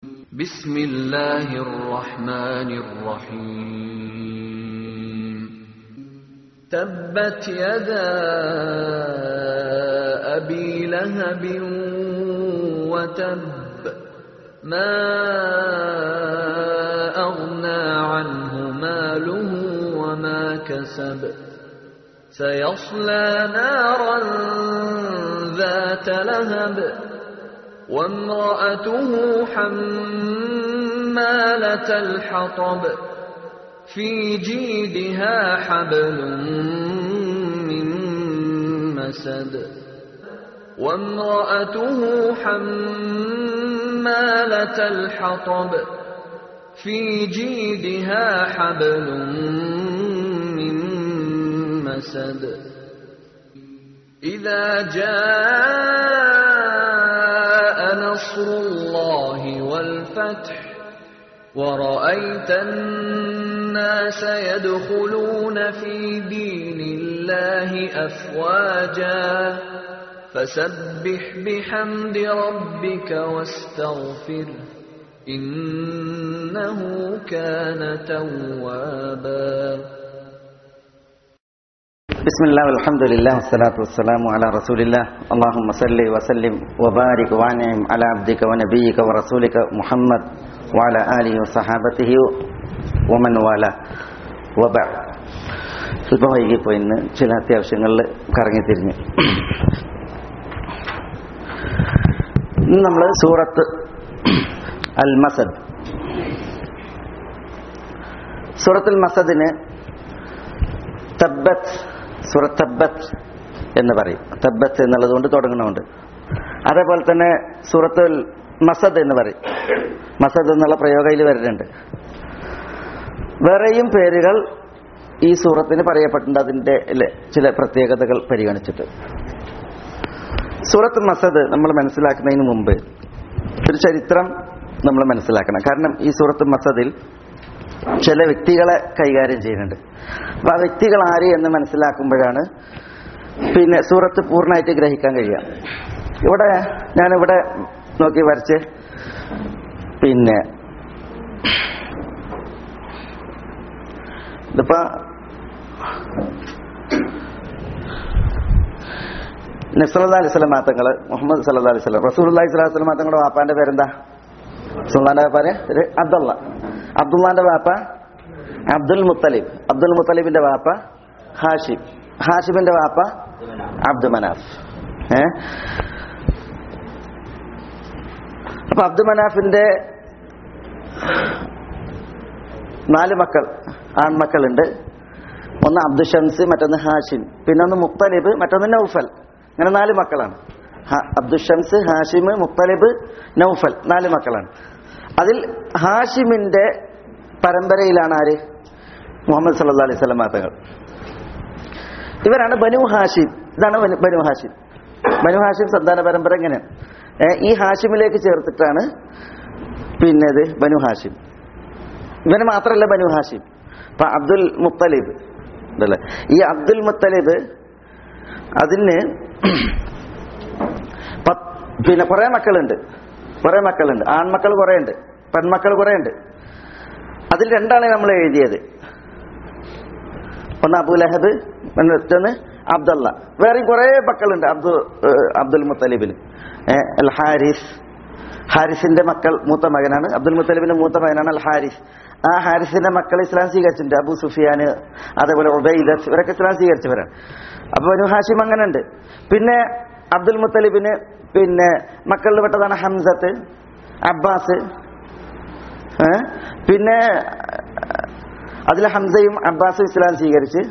بسم الله الرحمن الرحيم تبت يدا أبي لهب وتب ما أغنى عنه ماله وما كسب سيصلى نارا ذات لهب وامرأته حمالة الحطب في جيدها حبل من مسد وامرأته حمالة الحطب في جيدها حبل من مسد إذا جاء نصر الله والفتح ورأيت الناس يدخلون في دين الله أفواجا فسبح بحمد ربك واستغفره إنه كان توابا بسم الله والحمد لله والصلاة والسلام على رسول الله اللهم صل وسلم وبارك وانعم على عبدك ونبيك ورسولك محمد وعلى آله وصحابته ومن والاه وبعد സ്വല്പം വൈകിപ്പോയി ഇന്ന് ചില അത്യാവശ്യങ്ങളിൽ കറങ്ങിത്തിരിഞ്ഞു ഇന്ന് നമ്മൾ സൂറത്ത് അൽ മസദ് സൂറത്തുൽ മസദിന് തബ്ബത്ത് സൂറത്ത് തബ്ബത്ത് എന്ന് പറയും തബ്ബത്ത് എന്നുള്ളത് കൊണ്ട് തുടങ്ങണമുണ്ട് അതേപോലെ തന്നെ സൂറത്തുൽ മസദ് എന്ന് പറയും മസദ് എന്നുള്ള പ്രയോഗം ഇതിൽ വരുന്നുണ്ട് വേറെയും പേരുകൾ ഈ സൂറത്തിന് പറയപ്പെട്ടിട്ടുണ്ട് അതിൻ്റെ ചില പ്രത്യേകതകൾ പരിഗണിച്ചിട്ട് സൂറത്ത് മസദ് നമ്മൾ മനസ്സിലാക്കുന്നതിന് മുമ്പ് ഒരു ചരിത്രം നമ്മൾ മനസ്സിലാക്കണം കാരണം ഈ സൂറത്ത് മസദിൽ ചില വ്യക്തികളെ കൈകാര്യം ചെയ്യുന്നുണ്ട് അപ്പൊ ആ വ്യക്തികൾ ആര് എന്ന് മനസ്സിലാക്കുമ്പോഴാണ് പിന്നെ സൂറത്ത് പൂർണ്ണമായിട്ട് ഗ്രഹിക്കാൻ കഴിയുക ഇവിടെ ഞാനിവിടെ നോക്കി വരച്ച് പിന്നെ ഇതിപ്പോ നസ്രല്ലാ അലൈഹി സ്വലം മാത്തങ്ങള് മുഹമ്മദ് സല്ലാ അലൈഹി സ്വലം റസൂൽ അലൈഹി സ്വലാഹു സ്വലം മാത്തങ്ങളുടെ വാപ്പാന്റെ പേരെന്താ സുൽത്താന്റെ വാപ്പാര് അബ്ദുള്ള അബ്ദുള്ളാന്റെ വാപ്പ അബ്ദുൽ മുത്തലിബ് അബ്ദുൽ മുത്തലിബിന്റെ വാപ്പ ഹാഷിം ഹാഷിമിന്റെ വാപ്പ അബ്ദു മനാഫ് ഏ അപ്പൊ അബ്ദു മനാഫിന്റെ നാല് മക്കൾ ആൺമക്കളുണ്ട് ഒന്ന് അബ്ദു ഷംസ് മറ്റൊന്ന് ഹാഷിം പിന്നെ ഒന്ന് മുത്തലിബ് മറ്റൊന്ന് നൗഫൽ അങ്ങനെ നാല് മക്കളാണ് അബ്ദു ഷംസ് ഹാഷിം മുത്തലിബ് നൗഫൽ നാല് മക്കളാണ് അതിൽ ഹാഷിമിന്റെ പരമ്പരയിലാണ് ആര് മുഹമ്മദ് സല്ലാ അലൈഹി സ്വലം മാത്തങ്ങൾ ഇവരാണ് ബനു ഹാഷിം ഇതാണ് ബനു ഹാഷിം ബനു ഹാഷിം സന്താന പരമ്പര എങ്ങനെയാണ് ഈ ഹാഷിമിലേക്ക് ചേർത്തിട്ടാണ് പിന്നെ ഇത് ബനു ഹാഷിം ഇവന് മാത്രമല്ല ബനു ഹാഷിം ഇപ്പൊ അബ്ദുൽ മുത്തലിബ് ഇതല്ലേ ഈ അബ്ദുൽ മുത്തലിബ് അതിന് പിന്നെ കുറെ മക്കളുണ്ട് കുറെ മക്കളുണ്ട് ആൺമക്കൾ കുറെ ഉണ്ട് പെൺമക്കൾ കുറെ ഉണ്ട് അതിൽ രണ്ടാണ് നമ്മൾ എഴുതിയത് ഒന്ന് അബു ലഹബ് മറ്റൊന്ന് അബ്ദുള്ള വേറെയും കുറെ മക്കളുണ്ട് അബ്ദുൽ അബ്ദുൽ മുത്തലിബിന് അൽ ഹാരിസ് ഹാരിസിന്റെ മക്കൾ മൂത്ത മകനാണ് അബ്ദുൽ മുത്തലിബിന്റെ മൂത്ത മകനാണ് അൽ ഹാരിസ് ആ ഹാരിസിന്റെ മക്കൾ ഇസ്ലാം സ്വീകരിച്ചിട്ടുണ്ട് അബു സുഫിയാന് അതേപോലെ ഉബൈദസ് ഇവരൊക്കെ ഇസ്ലാം സ്വീകരിച്ചവരാണ് അപ്പൊ ഒരു ഹാഷിം അങ്ങനെ ഉണ്ട് പിന്നെ അബ്ദുൽ മുത്തലിബിന് പിന്നെ മക്കളിൽ പെട്ടതാണ് ഹംസത്ത് അബ്ബാസ് പിന്നെ അതിൽ ഹംസയും അബ്ബാസും ഇസ്ലാം സ്വീകരിച്ച്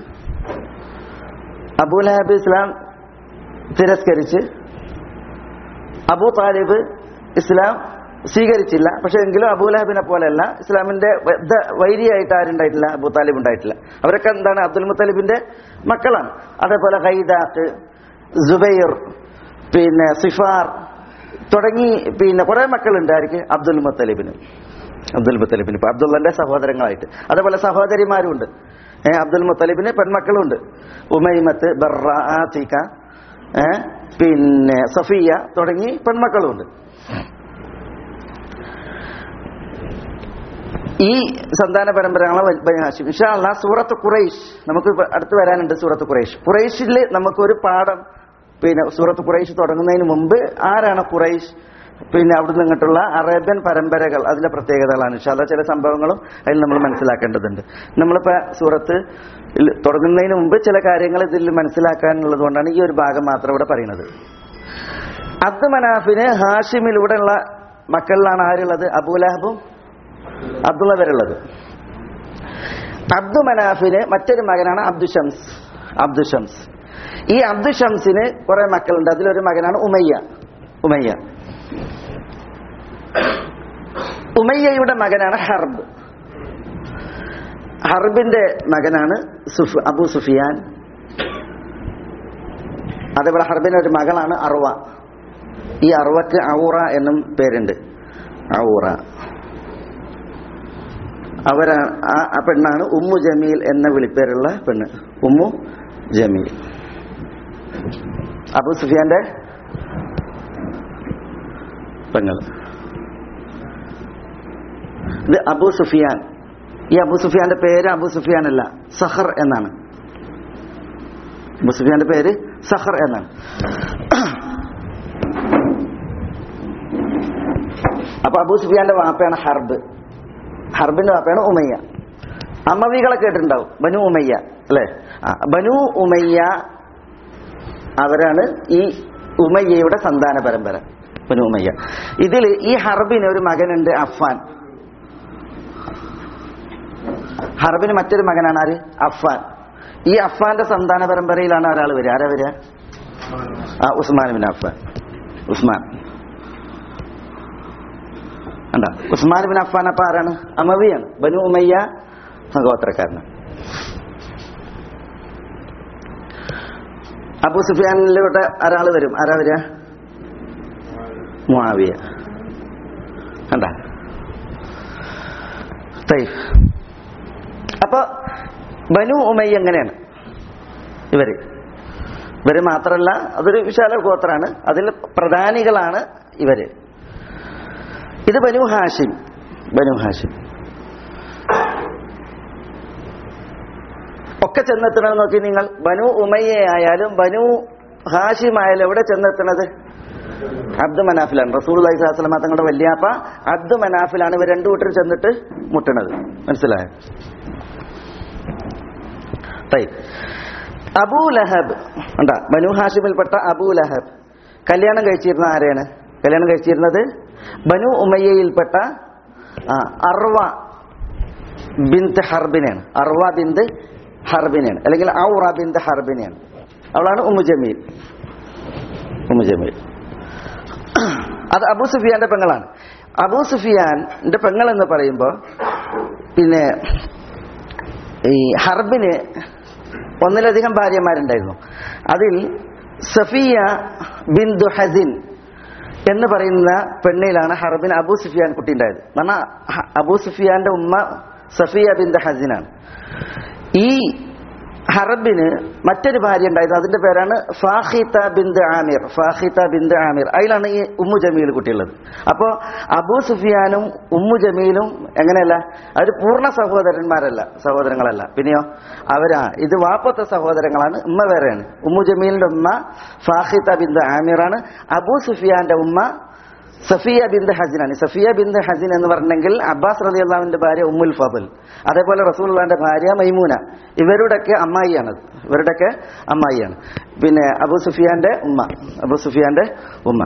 അബൂലഹബ് ഇസ്ലാം തിരസ്കരിച്ച് അബൂ താലിബ് ഇസ്ലാം സ്വീകരിച്ചില്ല പക്ഷെ എങ്കിലും അബൂലഹബിനെ പോലെയല്ല ഇസ്ലാമിന്റെ വൈരിയായിട്ട് ആരുണ്ടായിട്ടില്ല അബൂ താലിബ് ഉണ്ടായിട്ടില്ല അവരൊക്കെ എന്താണ് അബ്ദുൽ മുത്തലിബിന്റെ മക്കളാണ് അതേപോലെ ഹൈദാഖ് ജുബൈർ പിന്നെ സിഫാർ തുടങ്ങി പിന്നെ കുറെ മക്കളുണ്ട് ആർക്ക് അബ്ദുൽ മുത്തലിബിന് അബ്ദുൽ മുത്തലിബിന് ഇപ്പൊ അബ്ദുള്ളന്റെ സഹോദരങ്ങളായിട്ട് അതേപോലെ സഹോദരിമാരുണ്ട് ഏഹ് അബ്ദുൽ മുത്തലിബിന് പെൺമക്കളുണ്ട് ഉമൈമത്ത് ബർറ ആത്തിക ഏഹ് പിന്നെ സഫിയ തുടങ്ങി പെൺമക്കളുമുണ്ട് ഈ സന്താന പരമ്പരകളാണ് ബ- ബനു ഹാഷിം ഇൻഷാ അല്ലാ സൂറത്ത് ഖുറൈഷ് നമുക്ക് ഇപ്പൊ അടുത്ത് വരാനുണ്ട് സൂറത്ത് ഖുറൈഷ് ഖുറൈഷിൽ നമുക്കൊരു പാഠം പിന്നെ സൂറത്ത് ഖുറൈഷ് തുടങ്ങുന്നതിന് മുമ്പ് ആരാണ് ഖുറൈഷ് പിന്നെ അവിടെ നിന്നിട്ടുള്ള അറേബ്യൻ പരമ്പരകൾ അതിന്റെ പ്രത്യേകതകളാണ് ഇൻഷാല്ല ചില സംഭവങ്ങളും അതിൽ നമ്മൾ മനസ്സിലാക്കേണ്ടതുണ്ട് നമ്മളിപ്പോ സൂറത്ത് ൽ തുടങ്ങുന്നതിന് മുമ്പ് ചില കാര്യങ്ങൾ ഇതിൽ മനസ്സിലാക്കാനുള്ളത് കൊണ്ടാണ് ഈ ഒരു ഭാഗം മാത്രം ഇവിടെ പറയുന്നത് അബ്ദു മനാഫിന് ഹാഷിമിലൂടെയുള്ള മക്കളിലാണ് ആരുള്ളത് അബൂലഹബും അബ്ദുള്ള വരെയുള്ളത് അബ്ദു മനാഫിന് മറ്റൊരു മകനാണ് അബ്ദു ഷംസ് അബ്ദു ഷംസ് ഈ അബ്ദു ഷംസിന് കുറെ മക്കളുണ്ട് അതിലൊരു മകനാണ് ഉമയ്യ ഉമയ്യ ഉമയ്യയുടെ മകനാണ് ഹർബ് ഹർബിന്റെ മകനാണ് സുഫ് അബു സുഫിയാൻ അതേപോലെ ഹർബിന്റെ ഒരു മകളാണ് അറുവ ഈ അറുവക്ക് ഔറ എന്നും പേരുണ്ട് ഔറ അവരാ ആ ആ പെണ്ണാണ് ഉമ്മു ജമീൽ എന്ന വിളിപ്പേരുള്ള പെണ്ണ് ഉമ്മു ജമീൽ അബു സുഫിയാന്റെ പെങ്ങൾ ഇത് അബു സുഫിയാൻ ഈ അബു സുഫിയാന്റെ പേര് അബു സുഫിയാൻ അല്ല സഹർ എന്നാണ് അബു സുഫിയാന്റെ പേര് സഹർ എന്നാണ് അപ്പൊ അബു സുഫിയാന്റെ വാപ്പയാണ് ഹർബ് ഹർബിന്റെ വാപ്പയാണ് ഉമയ്യ അമ്മവികളെ കേട്ടിട്ടുണ്ടാവും ബനു ഉമയ്യ അല്ലെ ആ, ബനു ഉമയ്യ അവരാണ് ഈ ഉമയ്യയുടെ സന്താന പരമ്പര ബനു ഉമയ്യ ഇതിൽ ഈ ഹർബിന് ഒരു മകനുണ്ട് അഫാൻ ഹർബിന് മറ്റൊരു മകനാണ് ആര് അഫാൻ ഈ അഫാന്റെ സന്താന പരമ്പരയിലാണ് ഒരാൾ വരിക ആരാ വരിക ആ ഉസ്മാൻ ബിൻ അഫാൻ ഉസ്മാൻ കണ്ട ഉസ്മാൻ ബിൻ അഫാൻ അപ്പൊ ആരാണ് അമവിയാണ് ബനു ഉമയ്യ ഗോത്രക്കാരനാണ് അബു സുഫിയാനിലൂടെ ഒരാൾ വരും ആരാ വരിക മുആവിയ കണ്ട തൈഫ് അപ്പൊ ബനു ഉമയ്യ എങ്ങനെയാണ് ഇവര് ഇവര് മാത്രല്ല അതൊരു വിശാല ഗോത്രാണ് അതിൽ പ്രധാനികളാണ് ഇവര് ഇത് ബനു ഹാഷിം ബനു ഹാഷിം ഒക്കെ ചെന്നെത്തണം നോക്കി നിങ്ങൾ ബനു ഉമയ്യ ആയാലും ബനു ഹാഷിം ആയാലും എവിടെ ചെന്നെത്തണത് അബ്ദു മനാഫിലാണ് റസൂൽ അലൈഹി സ്വലാസ്ലമ തങ്ങളുടെ വല്യാപ്പ അബ്ദു മനാഫിലാണ് ഇവർ രണ്ടു കൂട്ടരും ചെന്നിട്ട് മുട്ടണത് മനസ്സിലായോ طيب. അബൂ ലഹബ് ഉണ്ടാ ബനു ഹാഷിമിൽപ്പെട്ട അബൂ ലഹബ് കല്യാണം കഴിച്ചിരുന്ന ആരെയാണ് കല്യാണം കഴിച്ചിരുന്നത് ബനു ഉമയ്യയിൽപ്പെട്ട ആ, അർവ ബിന്ത് ഹർബിനെയാണ് അർവ ബിന്ത് ഹർബിനെയാണ് അല്ലെങ്കിൽ ഔറ ബിന്ത് ഹർബിനെയാണ് അവളാണ് ഉമ്മു ജമീൽ ഉമ്മു ജമീൽ അത് അബൂ സുഫിയാന്റെ പെങ്ങളാണ് അബൂ സുഫിയാന്റെ പെങ്ങൾ എന്ന് പറയുമ്പോൾ പിന്നെ ഈ ഹർബിന് ഒന്നിലധികം ഭാര്യമാരുണ്ടായിരുന്നു അതിൽ സഫിയ ബിന്ദു ഹസിൻ എന്ന് പറയുന്ന പെണ്ണിലാണ് ഹർബിന് അബൂ സുഫിയാൻ കുട്ടി ഉണ്ടായത് കാരണം ഹ- അബൂ സുഫിയാന്റെ ഉമ്മ സഫിയ ബിന്ദു ഹസിനാണ് ഈ ഹറബിന് മറ്റൊരു ഭാര്യ ഉണ്ടായിരുന്നു അതിന്റെ പേരാണ് ഫാഹിത്ത ബിന്ദ് ആമിർ ഫാഹിത്ത ബിന്ദ് ആമിർ അതിലാണ് ഈ ഉമ്മു ജമീൽ കുട്ടിയുള്ളത് അപ്പോ അബൂ സുഫിയാനും ഉമ്മു ജമീലും എങ്ങനെയല്ല അവർ പൂർണ്ണ സഹോദരന്മാരല്ല സഹോദരങ്ങളല്ല പിന്നെയോ അവരാ ഇത് വാപ്പത്തെ സഹോദരങ്ങളാണ് ഉമ്മ വേറെയാണ് ഉമ്മു ജമീലിന്റെ ഉമ്മ ഫാഹിത്ത ബിന്ദ് ആമിറാണ് അബൂ സുഫിയാന്റെ ഉമ്മ സഫിയ ബിന്ദ് ഹസിനാണ് സഫിയ ബിന്ദ് ഹസിൻ എന്ന് പറഞ്ഞെങ്കിൽ അബ്ബാസ് റതി അള്ളാഹുവിന്റെ ഭാര്യ ഉമ്മുൽ ഫബൽ അതേപോലെ റസൂലുള്ളാന്റെ ഭാര്യ മൈമൂന ഇവരുടെയൊക്കെ അമ്മായിയാണത് ഇവരുടെയൊക്കെ അമ്മായിയാണ് പിന്നെ അബു സുഫിയാന്റെ ഉമ്മ അബു സുഫിയാന്റെ ഉമ്മ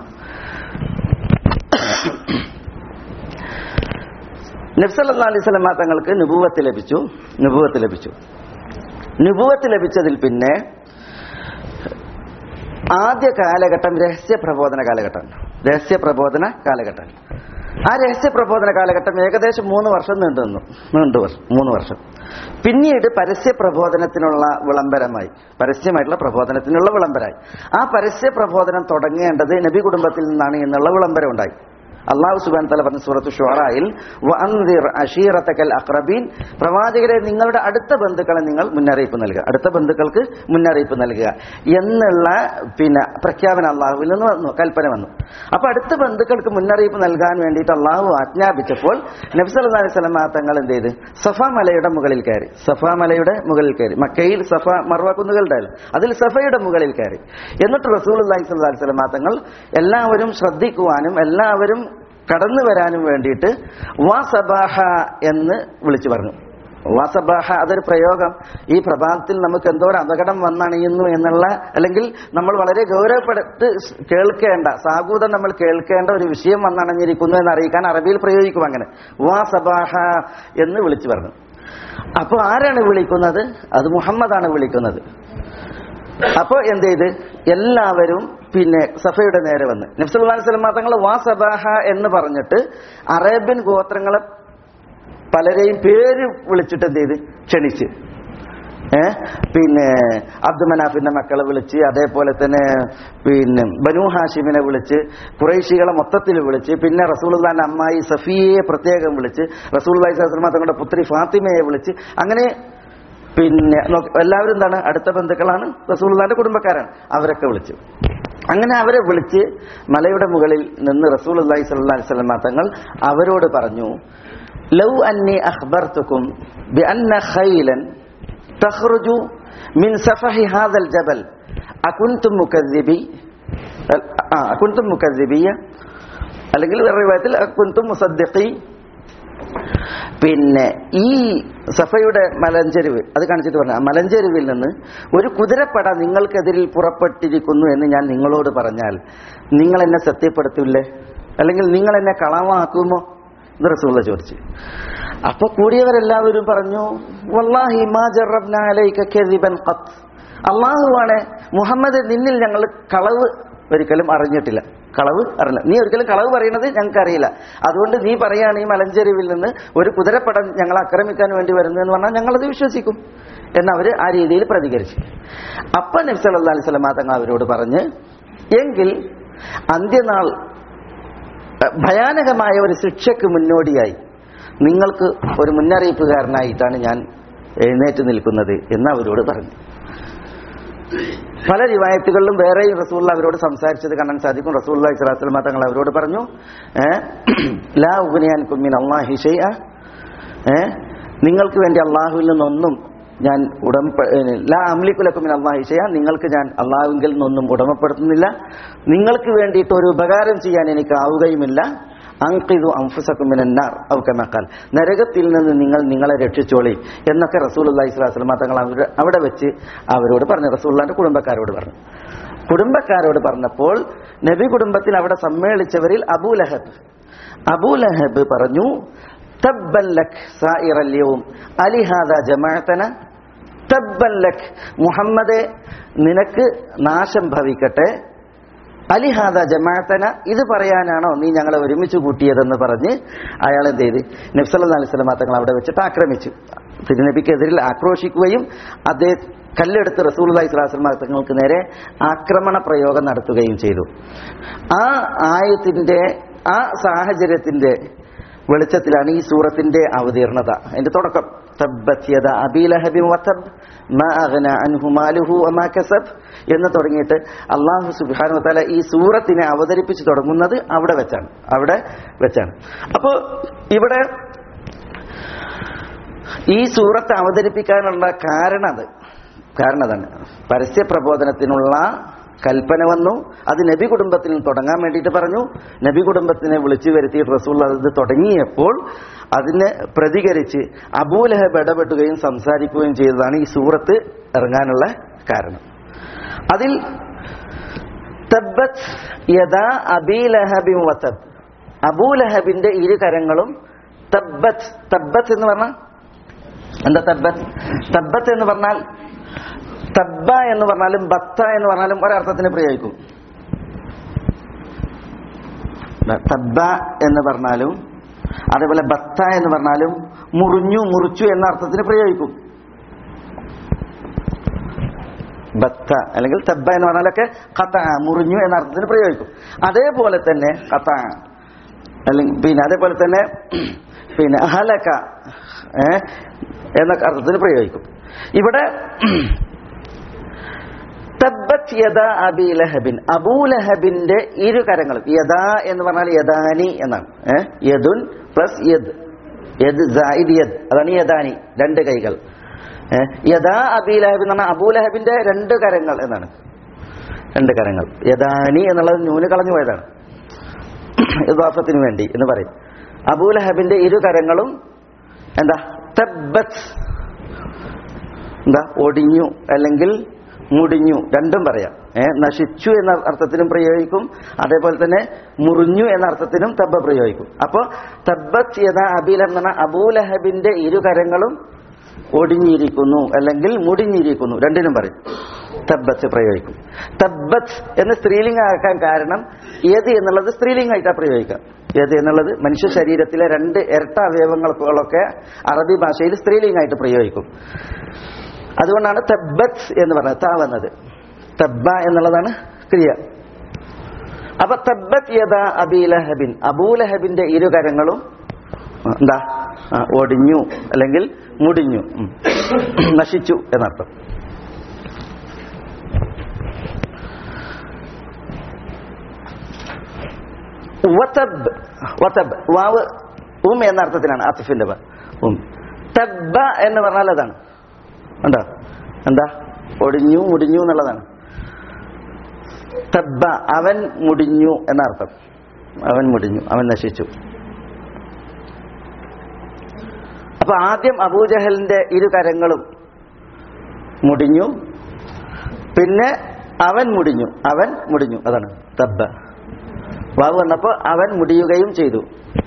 നബ്സല്ലാ അലൈഹി സ്വലമ തങ്ങൾക്ക് നുപൂവത്ത് ലഭിച്ചു നുപൂവത്ത് ലഭിച്ചു നുപൂവത്ത് ലഭിച്ചതിൽ പിന്നെ ആദ്യ കാലഘട്ടം രഹസ്യ പ്രബോധന കാലഘട്ടം രഹസ്യ പ്രബോധന കാലഘട്ടം ആ രഹസ്യ പ്രബോധന കാലഘട്ടം ഏകദേശം മൂന്ന് വർഷം നീണ്ടു നിന്നു നീണ്ടു വർഷം മൂന്ന് വർഷം പിന്നീട് പരസ്യ പ്രബോധനത്തിനുള്ള വിളംബരമായി പരസ്യമായിട്ടുള്ള പ്രബോധനത്തിനുള്ള വിളംബരമായി ആ പരസ്യ പ്രബോധനം തുടങ്ങേണ്ടത് നബി കുടുംബത്തിൽ നിന്നാണ് എന്നുള്ള വിളംബരം ഉണ്ടായി അള്ളാഹു സുബാൻ തല പറഞ്ഞ സൂറത്ത് ഷുറായിൽ അഷീറത്തക്കൽ അക്രബീൻ പ്രവാചകരെ നിങ്ങളുടെ അടുത്ത ബന്ധുക്കളെ നിങ്ങൾ മുന്നറിയിപ്പ് നൽകുക അടുത്ത ബന്ധുക്കൾക്ക് മുന്നറിയിപ്പ് നൽകുക എന്നുള്ള പിന്നെ പ്രഖ്യാപനം അള്ളാഹുവിൽ നിന്ന് വന്നു കൽപ്പന വന്നു അപ്പൊ അടുത്ത ബന്ധുക്കൾക്ക് മുന്നറിയിപ്പ് നൽകാൻ വേണ്ടിയിട്ട് അള്ളാഹു ആജ്ഞാപിച്ചപ്പോൾ നബ്സല്ലാ അലൈഹി സ്വലം തങ്ങൾ എന്ത് ചെയ്ത് സഫ മലയുടെ മുകളിൽ കയറി സഫ മലയുടെ മുകളിൽ കയറി മക്കയിൽ സഫ മർവ കുന്നുകളുണ്ടായിരുന്നു അതിൽ സഫയുടെ മുകളിൽ കയറി എന്നിട്ട് റസൂൽ അള്ളാഹി സ്വല്ലാ അലൈഹി സ്വലം തങ്ങൾ എല്ലാവരും ശ്രദ്ധിക്കുവാനും എല്ലാവരും കടന്നു വരാനും വേണ്ടിയിട്ട് വാ സബാഹ എന്ന് വിളിച്ചു പറഞ്ഞു വാസബാഹ അതൊരു പ്രയോഗം ഈ പ്രഭാതത്തിൽ നമുക്ക് എന്തോ ഒരു അപകടം വന്നണിയുന്നു എന്നുള്ള അല്ലെങ്കിൽ നമ്മൾ വളരെ ഗൗരവപ്പെടുത്ത് കേൾക്കേണ്ട സാഗൂതം നമ്മൾ കേൾക്കേണ്ട ഒരു വിഷയം വന്നണഞ്ഞിരിക്കുന്നു എന്ന് അറിയിക്കാൻ അറബിയിൽ പ്രയോഗിക്കും അങ്ങനെ വാ സബാഹ എന്ന് വിളിച്ചു പറഞ്ഞു അപ്പോൾ ആരാണ് വിളിക്കുന്നത് അത് മുഹമ്മദാണ് വിളിക്കുന്നത് അപ്പോൾ എന്ത് ചെയ്ത് എല്ലാവരും പിന്നെ സഫയുടെ നേരെ വന്ന് നബ്സുല്ലാ സ്വലമ തങ്ങൾ വാ സബാഹ എന്ന് പറഞ്ഞിട്ട് അറേബ്യൻ ഗോത്രങ്ങളെ പലരെയും പേര് വിളിച്ചിട്ട് എന്ത് ചെയ്ത് ക്ഷണിച്ച് ഏ പിന്നെ അബ്ദുമനാഫിന്റെ മക്കളെ വിളിച്ച് അതേപോലെ തന്നെ പിന്നെ ബനു ഹാഷിമിനെ വിളിച്ച് കുറേശികളെ മൊത്തത്തിൽ വിളിച്ച് പിന്നെ റസൂൽദാന്റെ അമ്മായി സഫിയെ പ്രത്യേകം വിളിച്ച് റസൂൽ സ്വലമ തങ്ങളുടെ പുത്രി ഫാത്തിമയെ വിളിച്ച് അങ്ങനെ പിന്നെ നോക്ക് എല്ലാവരും എന്താണ് അടുത്ത ബന്ധുക്കളാണ് റസൂൽദാന്റെ കുടുംബക്കാരാണ് അവരൊക്കെ വിളിച്ചു അങ്ങനെ അവരെ വിളിച്ച് മലയുടെ മുകളിൽ നിന്ന് റസൂൽ അള്ളാഹി സ്വല്ലാ വസ്ലമ തങ്ങൾ അവരോട് പറഞ്ഞു ലൗ അന്നി അഖ്ബർത്തുക്കും ബിഅന്ന ഖൈലൻ തഖ്റുജു മിൻ സഫഹി ഹാദൽ ജബൽ അകുൻതും മുകദ്ദിബി ആ അകുൻതും മുകദ്ദിബിയ അല്ലെങ്കിൽ വേറെ വിഭാഗത്തിൽ അകുൻതും മുസദ്ദിഖി പിന്നെ ഈ സഫയുടെ മലഞ്ചെരുവ് അത് കാണിച്ചിട്ട് പറഞ്ഞ മലഞ്ചെരുവിൽ നിന്ന് ഒരു കുതിരപ്പട നിങ്ങൾക്കെതിരിൽ പുറപ്പെട്ടിരിക്കുന്നു എന്ന് ഞാൻ നിങ്ങളോട് പറഞ്ഞാൽ നിങ്ങൾ എന്നെ സത്യപ്പെടുത്തില്ലേ അല്ലെങ്കിൽ നിങ്ങൾ എന്നെ കളവാക്കുമോ എന്ന് റസൂള്ള ചോദിച്ചു അപ്പൊ കൂടിയവരെല്ലാവരും പറഞ്ഞു വല്ലാഹി മാ ജറബ്ന അലൈക കദിബൻ ഖത്ത് അള്ളാഹുവാണ് മുഹമ്മദ് നിന്നിൽ ഞങ്ങൾ കളവ് ഒരിക്കലും അറിഞ്ഞിട്ടില്ല കളവ് അറിയില്ല നീ ഒരിക്കലും കളവ് പറയുന്നത് ഞങ്ങൾക്ക് അറിയില്ല അതുകൊണ്ട് നീ പറയാണ് ഈ മലഞ്ചെരുവിൽ നിന്ന് ഒരു കുതിരപ്പടം ഞങ്ങൾ ആക്രമിക്കാൻ വേണ്ടി വരുന്നു എന്ന് പറഞ്ഞാൽ ഞങ്ങളത് വിശ്വസിക്കും എന്നവർ ആ രീതിയിൽ പ്രതികരിച്ചു അപ്പൊ നബ്സ് അല്ലാ അലൈഹി സ്വലമാ തങ്ങൾ അവരോട് പറഞ്ഞ് എങ്കിൽ അന്ത്യനാൾ ഭയാനകമായ ഒരു ശിക്ഷയ്ക്ക് മുന്നോടിയായി നിങ്ങൾക്ക് ഒരു മുന്നറിയിപ്പുകാരനായിട്ടാണ് ഞാൻ എഴുന്നേറ്റ് നിൽക്കുന്നത് എന്ന് അവരോട് പറഞ്ഞു പല റിവായത്തുകളിലും വേറെയും റസൂള്ള അവരോട് സംസാരിച്ചത് കാണാൻ സാധിക്കും റസൂള്ള ഇസ്ലാസ്ലമ തങ്ങൾ അവരോട് പറഞ്ഞു ലാ ഉബനിയാൻ കുമ്മിൻ അള്ളാഹി ഷെയ്യ നിങ്ങൾക്ക് വേണ്ടി അള്ളാഹുവിൽ നിന്നൊന്നും ഞാൻ ഉടമ ലാ അമ്ലിക്കുലക്കുമിൻ അള്ളാഹി ഷെയ്യ നിങ്ങൾക്ക് ഞാൻ അള്ളാഹുവിൽ നിന്നൊന്നും ഉടമപ്പെടുത്തുന്നില്ല നിങ്ങൾക്ക് വേണ്ടിയിട്ട് ഒരു ഉപകാരം ചെയ്യാൻ എനിക്ക് ആവുകയുമില്ല അങ്കിതു അംഫുസക്കുമിനാർ ഔക്കമക്കാൽ നരകത്തിൽ നിന്ന് നിങ്ങൾ നിങ്ങളെ രക്ഷിച്ചോളി എന്നൊക്കെ റസൂൽ അള്ളഹി സ്വലാസ്ലമ തങ്ങൾ അവർ അവിടെ വെച്ച് അവരോട് പറഞ്ഞു റസൂള്ളാന്റെ കുടുംബക്കാരോട് പറഞ്ഞു കുടുംബക്കാരോട് പറഞ്ഞപ്പോൾ നബി കുടുംബത്തിൽ അവിടെ സമ്മേളിച്ചവരിൽ അബൂലഹബ് അബൂലഹബ് പറഞ്ഞു തബ്ബൻ ലക് സായിറല്യവും അലിഹാദ ജമാഅത്തന തബ്ബൻ ലക് മുഹമ്മദെ നിനക്ക് നാശം ഭവിക്കട്ടെ അലിഹാദ ജമാഅത്തന ഇത് പറയാനാണോ നീ ഞങ്ങളെ ഒരുമിച്ച് കൂട്ടിയതെന്ന് പറഞ്ഞ് അയാൾ എന്ത് ചെയ്ത് നബ്സല്ലാ അലൈഹി സ്വലമാ തങ്ങൾ അവിടെ വെച്ചിട്ട് ആക്രമിച്ചു തിരുനബിക്കെതിരിൽ ആക്രോശിക്കുകയും അതേ കല്ലെടുത്ത് റസൂൽ അലൈഹി സ്വലാസ്ലമാ തങ്ങൾക്ക് നേരെ ആക്രമണ പ്രയോഗം നടത്തുകയും ചെയ്തു ആ ആയത്തിന്റെ ആ സാഹചര്യത്തിന്റെ വെളിച്ചത്തിലാണ് ഈ സൂറത്തിന്റെ അവതീർണത അതിന്റെ തുടക്കം തബ്ബത് യദ അബീ ലഹബിൻ വതബ് മാ അഗ്ന അൻഹു മാലുഹു വമാ കസബ് എന്ന് തുടങ്ങിയിട്ട് അള്ളാഹു സുബ്ഹാനഹു വതആല ഈ സൂറത്തിനെ അവതരിപ്പിച്ച് തുടങ്ങുന്നത് അവിടെ വെച്ചാണ് അവിടെ വെച്ചാണ് അപ്പോൾ ഇവിടെ ഈ സൂറത്ത് അവതരിപ്പിക്കാനുള്ള കാരണം അത് കാരണം അതാണ് പരസ്യ പ്രബോധനത്തിനുള്ള കൽപ്പന വന്നു അത് നബി കുടുംബത്തിൽ നിന്ന് തുടങ്ങാൻ വേണ്ടിയിട്ട് പറഞ്ഞു നബി കുടുംബത്തിനെ വിളിച്ചു വരുത്തി റസൂൽ അത് തുടങ്ങിയപ്പോൾ അതിനെ പ്രതികരിച്ച് അബൂലഹബ് ഇടപെട്ടുകയും സംസാരിക്കുകയും ചെയ്തതാണ് ഈ സൂറത്ത് ഇറങ്ങാനുള്ള കാരണം അതിൽ തബ്ബത്ത് യഥാ അബീലഹബിൻ വസബ് അബൂലഹബിന്റെ ഇരു കരങ്ങളും തബ്ബത്ത് തബ്ബത്ത് എന്ന് പറഞ്ഞാൽ എന്താ തബ്ബത്ത് തബ്ബത്ത് എന്ന് പറഞ്ഞാൽ തബ്ബ എന്ന് പറഞ്ഞാലും ബത്ത എന്ന് പറഞ്ഞാലും ഒരർത്ഥത്തിന് പ്രയോഗിക്കും തബ്ബ എന്ന് പറഞ്ഞാലും അതേപോലെ ബത്ത എന്ന് പറഞ്ഞാലും മുറിഞ്ഞു മുറിച്ചു എന്ന അർത്ഥത്തിന് പ്രയോഗിക്കും ബത്ത അല്ലെങ്കിൽ തബ്ബ എന്ന് പറഞ്ഞാലൊക്കെ കത്ത മുറിഞ്ഞു എന്ന അർത്ഥത്തിന് പ്രയോഗിക്കും അതേപോലെ തന്നെ കത്ത അല്ലെങ്കിൽ പിന്നെ അതേപോലെ തന്നെ പിന്നെ ഹലക ഏ, എന്ന അർത്ഥത്തിൽ പ്രയോഗിക്കും ഇവിടെ തബ്ബത് യദ അബി ലഹബിൻ അബൂലഹബിന്റെ ഇരു കരങ്ങളും യദാ എന്ന് പറഞ്ഞാൽ യദാനി എന്നാണ് ഏ? യദുൻ പ്ലസ് യദ് യദ് സായിദ് യദ് അതാണ് യദാനി രണ്ട് കൈകൾ ഏ? യദാ അബി ലഹബ് എന്ന് പറഞ്ഞാൽ അബൂലഹബിന്റെ രണ്ട് കരങ്ങൾ എന്നാണ് രണ്ട് കരങ്ങൾ യദാനി എന്നുള്ളത് നൂന് കളഞ്ഞു പോയതാണ് ഇദാഫത്തിന് വേണ്ടി എന്ന് പറയും അബൂലഹബിന്റെ ഇരു കരങ്ങളും എന്താ തബ്ബത്ത് എന്താ ഒടിഞ്ഞു അല്ലെങ്കിൽ മുടിഞ്ഞു രണ്ടും പറയാം ഏ നശിച്ചു എന്ന അർത്ഥത്തിനും പ്രയോഗിക്കും അതേപോലെ തന്നെ മുറിഞ്ഞു എന്ന അർത്ഥത്തിനും തബ്ബ പ്രയോഗിക്കും അപ്പോ തബ്ബത്ത് യഥാ അബീലം എന്ന് പറഞ്ഞാൽ അബൂലഹബിന്റെ ഇരു കരങ്ങളും ഒടിഞ്ഞിരിക്കുന്നു അല്ലെങ്കിൽ മുടിഞ്ഞിരിക്കുന്നു രണ്ടിനും പറയും തബ്ബത്ത് പ്രയോഗിക്കും തബ്ബത്ത് എന്ന് സ്ത്രീലിംഗം ആക്കാൻ കാരണം ഏത് എന്നുള്ളത് സ്ത്രീലിംഗമായിട്ടാണ് പ്രയോഗിക്കാം ഏത് എന്നുള്ളത് മനുഷ്യ ശരീരത്തിലെ രണ്ട് ഇരട്ട അവയവങ്ങളൊക്കെ അറബി ഭാഷയിൽ സ്ത്രീലിംഗമായിട്ട് പ്രയോഗിക്കും അതുകൊണ്ടാണ് തബ്ബത്ത് എന്ന് പറഞ്ഞത് താ വന്നത് തബ്ബ എന്നുള്ളതാണ് ക്രിയ അപ്പൊ തബ്ബത്ത് യഥാ അബീലഹബിൻ അബൂലഹബിന്റെ ഇരു കരങ്ങളും എന്താ ആ, ഒടിഞ്ഞു അല്ലെങ്കിൽ മുടിഞ്ഞു ഉം. നശിച്ചു എന്നർത്ഥം വതബ് വതബ് വാവ് ഉം എന്ന അർത്ഥത്തിലാണ് ആത്തിഫിന്റെ വ. ഉം തബ്ബ എന്ന് പറഞ്ഞാൽ അതാണ് ഉണ്ടോ എന്താ ഒടിഞ്ഞു മുടിഞ്ഞു എന്നുള്ളതാണ് തബ്ബ അവൻ മുടിഞ്ഞു എന്നർത്ഥം അവൻ മുടിഞ്ഞു അവൻ നശിച്ചു അപ്പൊ ആദ്യം അബൂജഹലിന്റെ ഇരു കരങ്ങളും മുടിഞ്ഞു പിന്നെ അവൻ മുടിഞ്ഞു അവൻ മുടിഞ്ഞു അതാണ് തബ്ബ വാവ് വന്നപ്പോ അവൻ മുടിയുകയും ചെയ്തു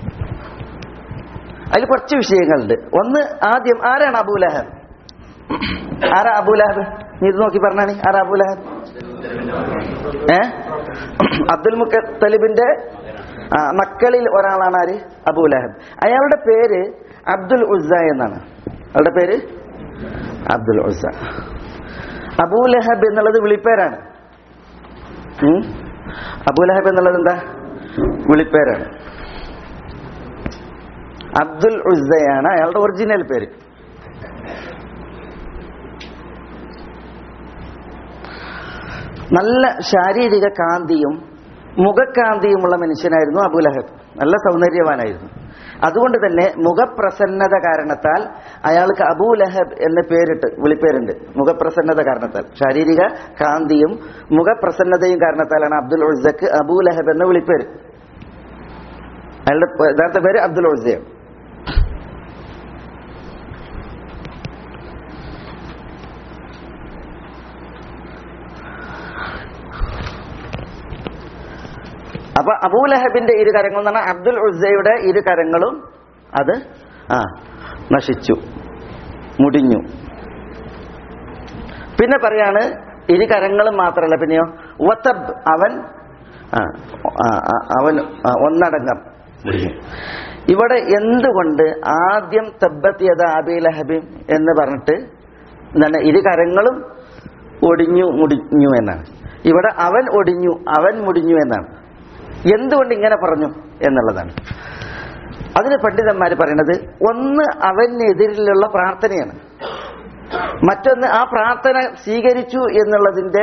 അതിൽ കുറച്ച് വിഷയങ്ങളുണ്ട് ഒന്ന് ആദ്യം ആരാണ് അബൂലഹബ് ആരാ അബൂലഹബ് നീ ഇത് നോക്കി പറഞ്ഞാണി ആരാ അബൂലഹബ് ഏ അബ്ദുൽ മുത്തലിബിന്റെ ആ, മക്കളിൽ ഒരാളാണ് ആര് അബൂലഹബ് അയാളുടെ പേര് അബ്ദുൽ ഉസ്സ എന്നാണ് അയാളുടെ പേര് അബ്ദുൽ ഉസ്സ അബൂലഹബ് എന്നുള്ളത് വിളിപ്പേരാണ് ഉം? അബൂലഹബ് എന്നുള്ളത് എന്താ വിളിപ്പേരാണ് അബ്ദുൽ ഉസ്സയാണ് അയാളുടെ ഒറിജിനൽ പേര് നല്ല ശാരീരിക കാന്തിയും മുഖക്കാന്തിയുമുള്ള മനുഷ്യനായിരുന്നു അബുലഹബ് നല്ല സൗന്ദര്യവാനായിരുന്നു അതുകൊണ്ട് തന്നെ മുഖപ്രസന്നത കാരണത്താൽ അയാൾക്ക് അബൂലഹബ് എന്ന പേരിട്ട് വിളിപ്പേരുണ്ട് മുഖപ്രസന്നത കാരണത്താൽ ശാരീരിക കാന്തിയും മുഖപ്രസന്നതയും കാരണത്താലാണ് അബ്ദുൽ ഉസക്ക് അബൂലഹബ് എന്ന വിളിപ്പേര് അയാളുടെ യഥാർത്ഥ പേര് അബ്ദുൽ ഉസയാണ് അപ്പൊ അബൂലഹബിന്റെ ഇരു കരങ്ങൾ എന്ന് പറഞ്ഞാൽ അബ്ദുൽ ഉസയുടെ ഇരു കരങ്ങളും അത് ആ നശിച്ചു മുടിഞ്ഞു പിന്നെ പറയാണ് ഇരു കരങ്ങളും മാത്രമല്ല പിന്നെയോ വത്തബ് അവൻ ആ, ആ, ആ, അവൻ ആ, ഒന്നടങ്കം മുടിഞ്ഞു ഇവിടെ എന്തുകൊണ്ട് ആദ്യം തബ്ബത്തിയത അബീലഹബിം എന്ന് പറഞ്ഞിട്ട് എന്താണ് ഇരു കരങ്ങളും ഒടിഞ്ഞു മുടിഞ്ഞു എന്നാണ് ഇവിടെ അവൻ ഒടിഞ്ഞു അവൻ മുടിഞ്ഞു എന്നാണ് എന്തുകൊണ്ട് ഇങ്ങനെ പറഞ്ഞു എന്നുള്ളതാണ് അതിന് പണ്ഡിതന്മാർ പറയുന്നത് ഒന്ന് അവനെതിരിലുള്ള പ്രാർത്ഥനയാണ് മറ്റൊന്ന് ആ പ്രാർത്ഥന സ്വീകരിച്ചു എന്നുള്ളതിന്റെ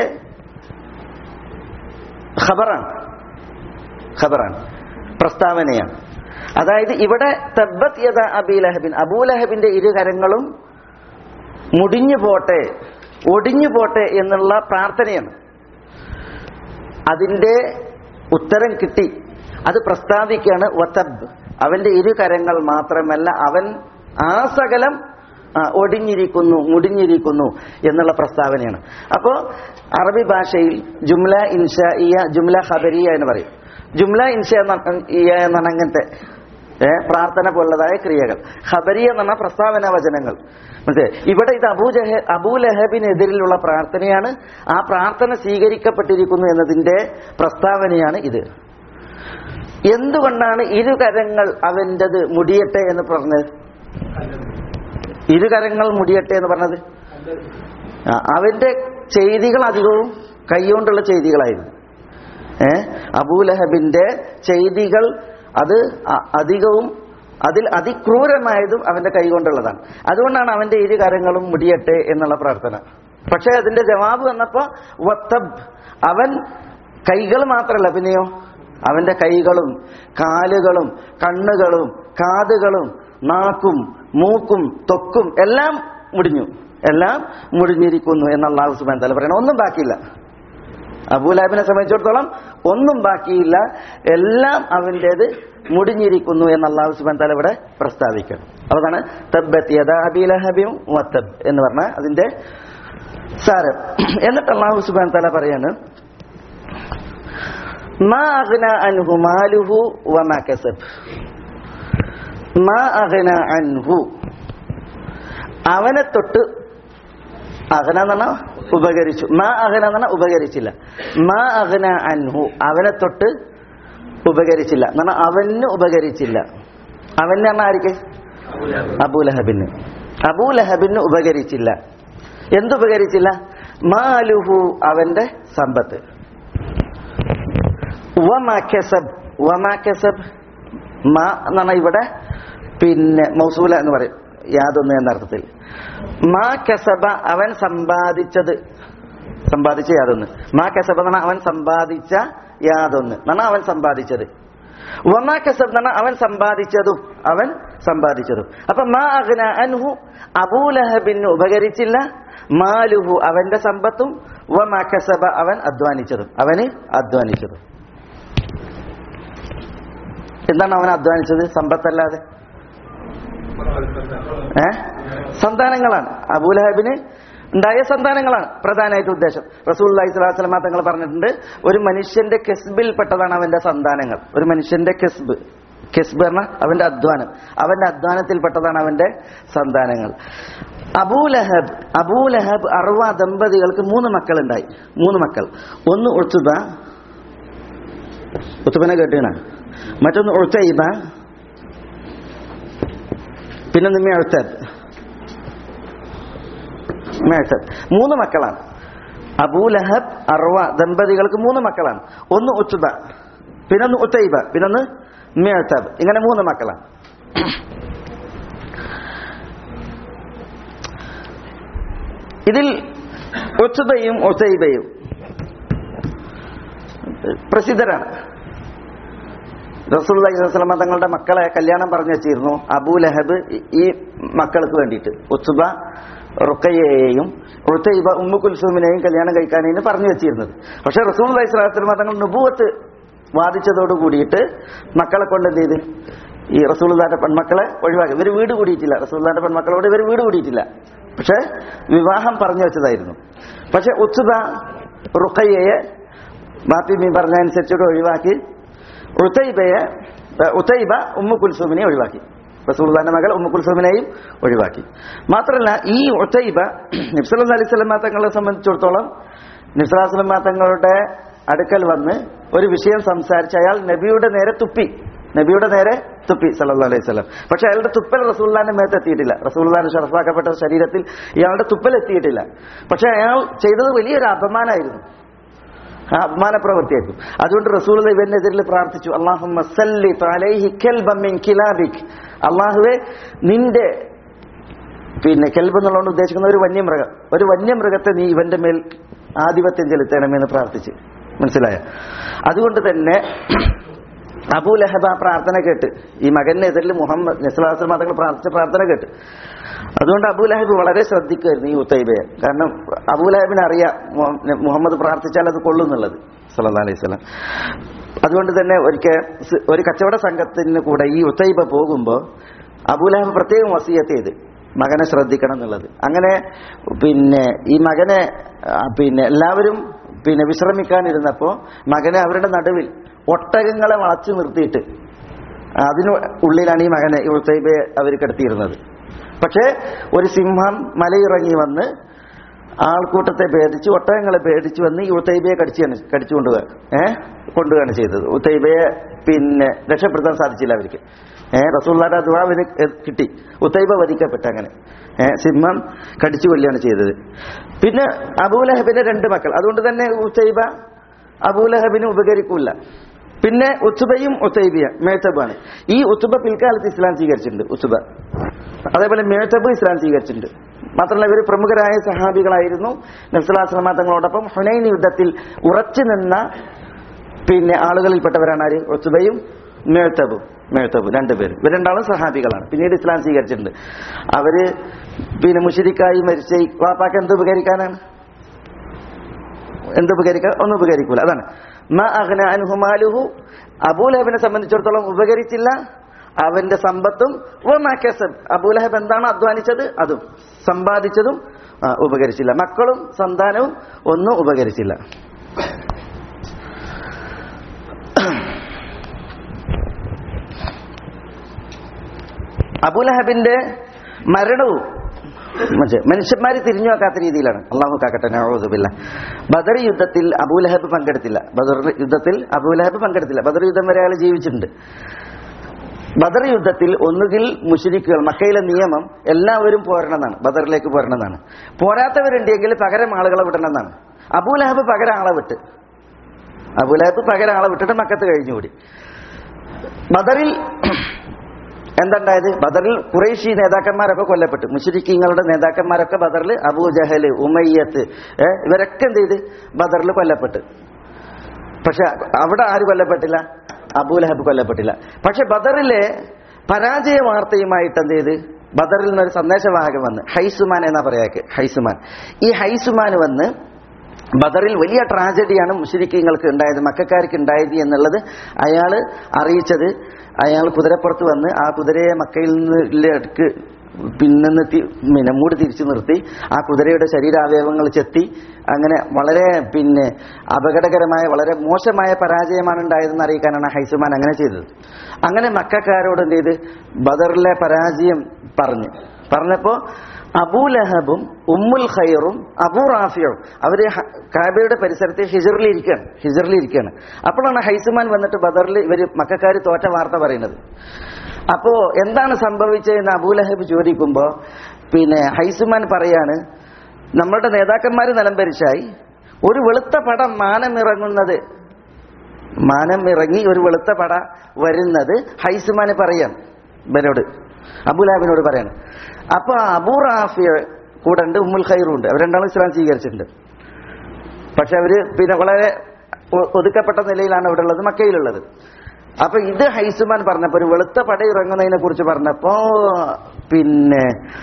ഖബറാണ് ഖബറാണ് പ്രസ്താവനയാണ് അതായത് ഇവിടെ തബ്ബത് യദ അബീലഹബിൻ അബൂലഹബിന്റെ ഇരു കരങ്ങളും മുടിഞ്ഞു പോട്ടെ ഒടിഞ്ഞു പോട്ടെ എന്നുള്ള പ്രാർത്ഥനയാണ് അതിന്റെ ഉത്തരം കിട്ടി അത് പ്രസ്താവിക്കുകയാണ് വതബ് അവന്റെ ഇരു കരങ്ങൾ മാത്രമല്ല അവൻ ആ സകലം ആ, ഒടിഞ്ഞിരിക്കുന്നു മുടിഞ്ഞിരിക്കുന്നു എന്നുള്ള പ്രസ്താവനയാണ് അപ്പോ അറബി ഭാഷയിൽ ജുംല ഇൻഷാഇയ ജുംല ഖബരിയ എന്ന് പറയും ജുംല ഇൻഷ എന്നാണ് അങ്ങനത്തെ ഏ, പ്രാർത്ഥന പോലുള്ളതായ ക്രിയകൾ ഖബരിയ എന്ന് പറഞ്ഞാൽ പ്രസ്താവന വചനങ്ങൾ മനസ്സിലായോ? ഇവിടെ ഇത് അബൂജഹ അബൂലഹബിനെതിരിലുള്ള പ്രാർത്ഥനയാണ് ആ പ്രാർത്ഥന സ്വീകരിക്കപ്പെട്ടിരിക്കുന്നു എന്നതിന്റെ പ്രസ്താവനയാണ് ഇത് എന്തുകൊണ്ടാണ് ഇരു കരങ്ങൾ അവൻ്റെത് മുടിയട്ടെ എന്ന് പറഞ്ഞത് ഇരു കരങ്ങൾ മുടിയട്ടെ എന്ന് പറഞ്ഞത് ആ, അവന്റെ ചെയ്തികൾ അധികവും കൈകൊണ്ടുള്ള ചെയ്തികളായിരുന്നു ഏ അബൂലഹബിന്റെ ചെയ്തികൾ അത് അ- അധികവും അതിൽ അതിക്രൂരമായതും അവന്റെ കൈകൊണ്ടുള്ളതാണ് അതുകൊണ്ടാണ് അവന്റെ ഇരു കാര്യങ്ങളും മുടിയട്ടെ എന്നുള്ള പ്രാർത്ഥന പക്ഷെ അതിന്റെ ജവാബ് വന്നപ്പോ വത്തബ് അവൻ കൈകൾ മാത്രമല്ല പിന്നെയോ അവന്റെ കൈകളും കാലുകളും കണ്ണുകളും കാതുകളും നാക്കും മൂക്കും ത്വക്കും എല്ലാം മുടിഞ്ഞു എല്ലാം മുടിഞ്ഞിരിക്കുന്നു എന്നുള്ള സുബാൻ തല പറയണം ഒന്നും ബാക്കിയില്ല അബൂലാബിനെ സംബന്ധിച്ചിടത്തോളം ഒന്നും ബാക്കിയില്ല എല്ലാം അവൻ്റേത് മുടിഞ്ഞിരിക്കുന്നു എന്ന് അള്ളാഹു സുബാൻ തല ഇവിടെ പ്രസ്താവിക്കണം അതാണ് തബ്ബത്ത് യദാ അബീ ലഹബിയും വത്തബ് എന്ന് പറഞ്ഞ അതിന്റെ സാരം എന്നിട്ട് അള്ളാഹു സുബാൻ തല പറയാണ് മാ അഗ്ന അൻഹു മാലുഹു വമാ കസബ് മാ അഗ്ന അൻഹു അവനെ തൊട്ട് അഹന എന്ന് പറഞ്ഞാൽ ഉപകരിച്ചു മാ അഹന എന്ന് പറഞ്ഞാൽ ഉപകരിച്ചില്ല മാ അഹന അൻഹു അവനെ തൊട്ട് ഉപകരിച്ചില്ല എന്ന് പറഞ്ഞാൽ അവന് ഉപകരിച്ചില്ല അവന് പറഞ്ഞാൽ ആർക്ക് അബൂലഹബിന് അബൂലഹബിന് ഉപകരിച്ചില്ല എന്തുപകരിച്ചില്ല മാലുഹു അവന്റെ സമ്പത്ത് വമാ കസബ് വമാ കസബ് മാ എന്ന് പറഞ്ഞാൽ ഇവിടെ പിന്നെ മൗസൂല എന്ന് പറയും യാതൊന്ന് എന്ന അർത്ഥത്തിൽ മാ കസബ അവൻ സമ്പാദിച്ചത് സമ്പാദിച്ച യാതൊന്ന് മാ കസബ എന്ന് പറഞ്ഞാൽ അവൻ സമ്പാദിച്ച യാതൊന്ന് എന്നാണ് അവൻ സമ്പാദിച്ചത് വമാ കസബ് എന്ന് പറഞ്ഞാൽ അവൻ സമ്പാദിച്ചതും അവൻ സമ്പാദിച്ചതും അപ്പൊ മാ അഗ്ന അൻഹു അബൂലഹബിന് ഉപകരിച്ചില്ല മാലുഹു അവന്റെ സമ്പത്തും വമാ കസബ അവൻ അധ്വാനിച്ചതും അവന് അധ്വാനിച്ചതും എന്താണ് അവൻ അധ്വാനിച്ചത് സമ്പത്തല്ലാതെ ഏ സന്താനങ്ങളാണ് അബൂലഹബിന് ഉണ്ടായ സന്താനങ്ങളാണ് പ്രധാനമായിട്ട് ഉദ്ദേശം റസൂൽ അലൈഹി സ്വലാസ്ലമ തങ്ങൾ പറഞ്ഞിട്ടുണ്ട് ഒരു മനുഷ്യന്റെ കെസ്ബിൽ പെട്ടതാണ് അവന്റെ സന്താനങ്ങൾ ഒരു മനുഷ്യന്റെ കെസ്ബ് കെസ്ബ് പറഞ്ഞാൽ അവന്റെ അധ്വാനം അവന്റെ അധ്വാനത്തിൽ പെട്ടതാണ് അവന്റെ സന്താനങ്ങൾ അബൂലഹബ് അബൂലഹബ് അറുവ ദമ്പതികൾക്ക് മൂന്ന് മക്കളുണ്ടായി മൂന്ന് മക്കൾ ഒന്ന് ഉത്തുബ ഉത്തുബനെ കേട്ടീണ മറ്റൊന്ന് ഉത്തൈബ പിന്നൊന്ന് മേഴ്ത്തബ് മേഴ്ത്തബ് മൂന്ന് മക്കളാണ് അബൂലഹബ് അർവ ദമ്പതികൾക്ക് മൂന്ന് മക്കളാണ് ഒന്ന് ഉത്തുബ പിന്നൊന്ന് ഉത്തൈബ പിന്നൊന്ന് മേഴ്ത്തബ് ഇങ്ങനെ മൂന്ന് മക്കളാണ് ഇതിൽ ഉത്തുബയും ഉത്തൈബയും പ്രസിദ്ധരാണ് റസൂൽ സ്വലമ തങ്ങളുടെ മക്കളെ കല്യാണം പറഞ്ഞു വെച്ചിരുന്നു അബൂ ലഹബ് ഈ- ഈ മക്കൾക്ക് വേണ്ടിയിട്ട് ഉത്തുബ റുക്കയെയും ഉത്തൈബ ഉമ്മു കുൽസൂമിനെയും കല്യാണം കഴിക്കാനേന് പറഞ്ഞു വെച്ചിരുന്നത് പക്ഷെ റസൂൽ അലൈഹി സ്വലാസ്ലമ തങ്ങൾ നുബൂവത്ത് വാദിച്ചതോട് കൂടിയിട്ട് മക്കളെ കൊണ്ട് എന്ത് ചെയ്ത് ഈ റസൂൽദാന്റെ പെൺമക്കളെ ഒഴിവാക്കി ഇവർ വീട് കൂടിയിട്ടില്ല റസൂൽദാന്റെ പെൺമക്കളോട് ഇവർ വീട് കൂടിയിട്ടില്ല പക്ഷെ വിവാഹം പറഞ്ഞു വെച്ചതായിരുന്നു പക്ഷെ ഉത്തുബ റുക്കയ്യയെ ബാപ്പി മീൻ പറഞ്ഞതനുസരിച്ചോട് ഒഴിവാക്കി ഉത്തൈബയെ ഏഹ്, ഉത്തൈബ ഉമ്മു കുൽസൂമിനെ ഒഴിവാക്കി റസൂൽദാന്റെ മകൾ ഉമ്മു കുൽസൂമിനെയും ഒഴിവാക്കി മാത്രമല്ല ഈ ഉത്തൈബ നിബ്സല അലൈഹി സ്വലമ തങ്ങളെ സംബന്ധിച്ചിടത്തോളം നിബ്സലാസ്ലമ തങ്ങളുടെ അടുക്കൽ വന്ന് ഒരു വിഷയം സംസാരിച്ച് അയാൾ നബിയുടെ നേരെ തുപ്പി നബിയുടെ നേരെ തുപ്പി സല്ലല്ലാഹു അലൈഹി വസല്ലം പക്ഷെ അയാളുടെ തുപ്പൽ റസൂൽദാന്റെ മേത്ത് എത്തിയിട്ടില്ല റസൂൽദാന്റെ ഷറഫാക്കപ്പെട്ട ശരീരത്തിൽ ഇയാളുടെ തുപ്പൽ എത്തിയിട്ടില്ല പക്ഷെ അയാൾ ചെയ്തത് വലിയൊരു അപമാനമായിരുന്നു ആ അപമാന പ്രവൃത്തിയായിരിക്കും അതുകൊണ്ട് റസൂൽ ഇവനെതിരിൽ പ്രാർത്ഥിച്ചു അള്ളാഹുമ്മ സല്ലിത്ത് അലൈഹി കൽബം മിൻ കിലാബിക് അള്ളാഹുവെ നിന്റെ പിന്നെ കെൽബ് എന്നുള്ളതുകൊണ്ട് ഉദ്ദേശിക്കുന്ന ഒരു വന്യമൃഗം ഒരു വന്യമൃഗത്തെ നീ ഇവന്റെ മേൽ ആധിപത്യം ചെലുത്തണമെന്ന് പ്രാർത്ഥിച്ച് മനസ്സിലായോ അതുകൊണ്ട് തന്നെ അബൂലഹബ ആ പ്രാർത്ഥന കേട്ട് ഈ മകനെതിരിൽ മുഹമ്മദ് നസ്ലാസ് മതങ്ങൾ പ്രാർത്ഥിച്ച പ്രാർത്ഥന കേട്ട് അതുകൊണ്ട് അബൂലഹബ് വളരെ ശ്രദ്ധിക്കുമായിരുന്നു ഈ ഉത്തൈബയെ കാരണം അബൂലഹബിന് അറിയാം മുഹ- മുഹമ്മദ് പ്രാർത്ഥിച്ചാൽ അത് കൊള്ളുന്നുള്ളത് സല്ലല്ലാഹു അലൈഹി വസല്ലം അതുകൊണ്ട് തന്നെ ഒരിക്കൽ സ് ഒരു കച്ചവട സംഘത്തിന് കൂടെ ഈ ഉത്തൈബ പോകുമ്പോൾ അബൂലഹബ് പ്രത്യേകം വസീയത്ത് ചെയ്ത് മകനെ ശ്രദ്ധിക്കണം എന്നുള്ളത് അങ്ങനെ പിന്നെ ഈ മകനെ ആ, പിന്നെ എല്ലാവരും പിന്നെ വിശ്രമിക്കാനിരുന്നപ്പോൾ മകനെ അവരുടെ നടുവിൽ ഒട്ടകങ്ങളെ വളച്ചു നിർത്തിയിട്ട് അതിന് ഉള്ളിലാണ് ഈ മകനെ ഈ ഉത്തൈബയെ അവർ കിടത്തിയിരുന്നത് പക്ഷേ ഒരു സിംഹം മലയിറങ്ങി വന്ന് ആൾക്കൂട്ടത്തെ ഭേദിച്ച് ഒട്ടകങ്ങളെ ഭേദിച്ച് വന്ന് ഈ ഉത്തൈബയെ കടിച്ചാണ് കടിച്ചു കൊണ്ടുപോവുക ഏഹ് കൊണ്ടുപോവുകയാണ് ചെയ്തത് ഉത്തൈബയെ പിന്നെ രക്ഷപ്പെടുത്താൻ സാധിച്ചില്ല അവർക്ക് ഏഹ് റസൂള്ളാരുടെ ദുവാ അവന് കിട്ടി ഉത്തൈബ വധിക്കപ്പെട്ട അങ്ങനെ ഏഹ് സിംഹം കടിച്ചു കൊല്ലുകയാണ് ചെയ്തത് പിന്നെ അബൂലഹബിന്റെ രണ്ട് മക്കൾ അതുകൊണ്ട് തന്നെ ഉത്തൈബ അബൂലഹബിന് ഉപകരിക്കൂല പിന്നെ ഉത്തുബയും ഉത്തൈബിയ മേത്തബാണ് ഈ ഉത്തുബ പിൽക്കാലത്ത് ഇസ്ലാം സ്വീകരിച്ചിട്ടുണ്ട് ഉത്തുബ അതേപോലെ മേത്തബ് ഇസ്ലാം സ്വീകരിച്ചിട്ടുണ്ട് മാത്രമല്ല ഇവർ പ്രമുഖരായ സഹാബികളായിരുന്നു നബ്സുലാസ്ലമ തങ്ങളോടൊപ്പം ഹുനൈൻ യുദ്ധത്തിൽ ഉറച്ചു നിന്ന പിന്നെ ആളുകളിൽപ്പെട്ടവരാണ് ആര് ഉത്തുബയും മേത്തബും മേത്തബും രണ്ടുപേരും ഇവർ രണ്ടാളും സഹാബികളാണ് പിന്നീട് ഇസ്ലാം സ്വീകരിച്ചിട്ടുണ്ട് അവര് പിന്നെ മുഷിരിക്കായി മരിച്ച ഈ വാപ്പാക്ക് എന്ത് ഉപകരിക്കാനാണ് എന്ത് ഉപകരിക്കുക ഒന്നും ഉപകരിക്കൂല അതാണ് മ അഹ്ന അൻഹുമാലുഹു അബൂലഹബിനെ സംബന്ധിച്ചിടത്തോളം ഉപകരിച്ചില്ല അവന്റെ സമ്പത്തും വമാക്കസബ് അബൂലഹബ് എന്താണ് അധ്വാനിച്ചത് അതും സമ്പാദിച്ചതും ആ, ഉപകരിച്ചില്ല മക്കളും സന്താനവും ഒന്നും ഉപകരിച്ചില്ല അബൂലഹബിന്റെ മരണവും മറ്റേ മനുഷ്യന്മാര് തിരിഞ്ഞു നോക്കാത്ത രീതിയിലാണ് അള്ളാഹു കാക്കട്ടെ നഅൂദുബില്ല ബദർ യുദ്ധത്തിൽ അബൂലഹബ് പങ്കെടുത്തില്ല ബദർ യുദ്ധത്തിൽ അബൂലഹബ് പങ്കെടുത്തില്ല ബദർ യുദ്ധം വരെ അയാൾ ജീവിച്ചിട്ടുണ്ട് ബദർ യുദ്ധത്തിൽ ഒന്നുകിൽ മുഷരിക്കുകൾ മക്കയിലെ നിയമം എല്ലാവരും പോരണമെന്നാണ് ബദറിലേക്ക് പോരണമെന്നാണ് പോരാത്തവരുണ്ടെങ്കിൽ പകരം ആളുകളെ വിടണമെന്നാണ് അബൂലഹബ് പകരം ആളെ വിട്ട് അബൂലഹബ് പകരം ആളെ വിട്ടിട്ട് മക്കത്ത് കഴിഞ്ഞുകൂടി ബദറിൽ എന്തുണ്ടായത് ബദറിൽ കുറേശി നേതാക്കന്മാരൊക്കെ കൊല്ലപ്പെട്ടു മുഷരിക്കീങ്ങളുടെ നേതാക്കന്മാരൊക്കെ ബദറിൽ അബൂ ജഹല് ഉമയ്യത്ത് ഏ, ഇവരൊക്കെ എന്ത് ചെയ്ത് ബദറിൽ കൊല്ലപ്പെട്ട് പക്ഷെ അവിടെ ആര് കൊല്ലപ്പെട്ടില്ല അബൂലഹബ് കൊല്ലപ്പെട്ടില്ല പക്ഷെ ബദറിലെ പരാജയ വാർത്തയുമായിട്ട് എന്ത് ചെയ്ത് ബദറിൽ നിന്നൊരു സന്ദേശവാഹകൻ വന്ന് ഹൈസുമാൻ എന്നാ പറയാക്ക് ഹൈസുമാൻ ഈ ഹൈസുമാൻ വന്ന് ബദറിൽ വലിയ ട്രാജഡിയാണ് മുഷരിക്കങ്ങൾക്ക് ഉണ്ടായത് മക്കാർക്ക് ഉണ്ടായത് എന്നുള്ളത് അയാൾ അറിയിച്ചത് അയാൾ കുതിരപ്പുറത്ത് വന്ന് ആ കുതിരയെ മക്കയിൽ നിന്നിലേക്ക് പിന്നെ നിർത്തി പിന്നെ മൂടി തിരിച്ചു നിർത്തി ആ കുതിരയുടെ ശരീരാവയവങ്ങൾ ചെത്തി അങ്ങനെ വളരെ പിന്നെ അപകടകരമായ വളരെ മോശമായ പരാജയമാണ് ഉണ്ടായതെന്ന് അറിയിക്കാനാണ് ഹൈസുമാൻ അങ്ങനെ ചെയ്തത് അങ്ങനെ മക്കാരോട് എന്ത് ചെയ്ത് ബദറിലെ പരാജയം പറഞ്ഞു പറഞ്ഞപ്പോ അബൂലഹബും ഉമ്മുൽ ഖൈറും അബൂ റാഫിയും അവര് ഹ- കാബയുടെ പരിസരത്ത് ഹിജറിൽ ഇരിക്കുകയാണ് ഹിജറിൽ ഇരിക്കുകയാണ് അപ്പോഴാണ് ഹൈസുമാൻ വന്നിട്ട് ബദറിൽ ഇവര് മക്കാര് തോറ്റ വാർത്ത പറയുന്നത് അപ്പോ എന്താണ് സംഭവിച്ചതെന്ന് അബൂലഹബ് ചോദിക്കുമ്പോ പിന്നെ ഹൈസുമാൻ പറയാണ് നമ്മളുടെ നേതാക്കന്മാര് നിലംപരിച്ചായി ഒരു വെളുത്ത പടം മാനമിറങ്ങുന്നത് മാനം ഇറങ്ങി ഒരു വെളുത്ത പട വരുന്നത് ഹൈസുമാന് പറയാം ഇവനോട് അബുലാബിനോട് പറയാണ് അപ്പൊ അബൂ റാഫിയ കൂടെ ഉണ്ട് ഉമ്മുൽ ഖൈറും ഉണ്ട് അവർ രണ്ടാളും ഇസ്ലാം സ്വീകരിച്ചിട്ടുണ്ട് പക്ഷെ അവര് പിന്നെ വളരെ ഒ- ഒതുക്കപ്പെട്ട നിലയിലാണ് ഇവിടെ ഉള്ളത് മക്കയിലുള്ളത് അപ്പൊ ഇത് ഹൈസുമാൻ പറഞ്ഞപ്പോ ഒരു വെളുത്ത പട ഇറങ്ങുന്നതിനെ കുറിച്ച് പറഞ്ഞപ്പോ പിന്നെ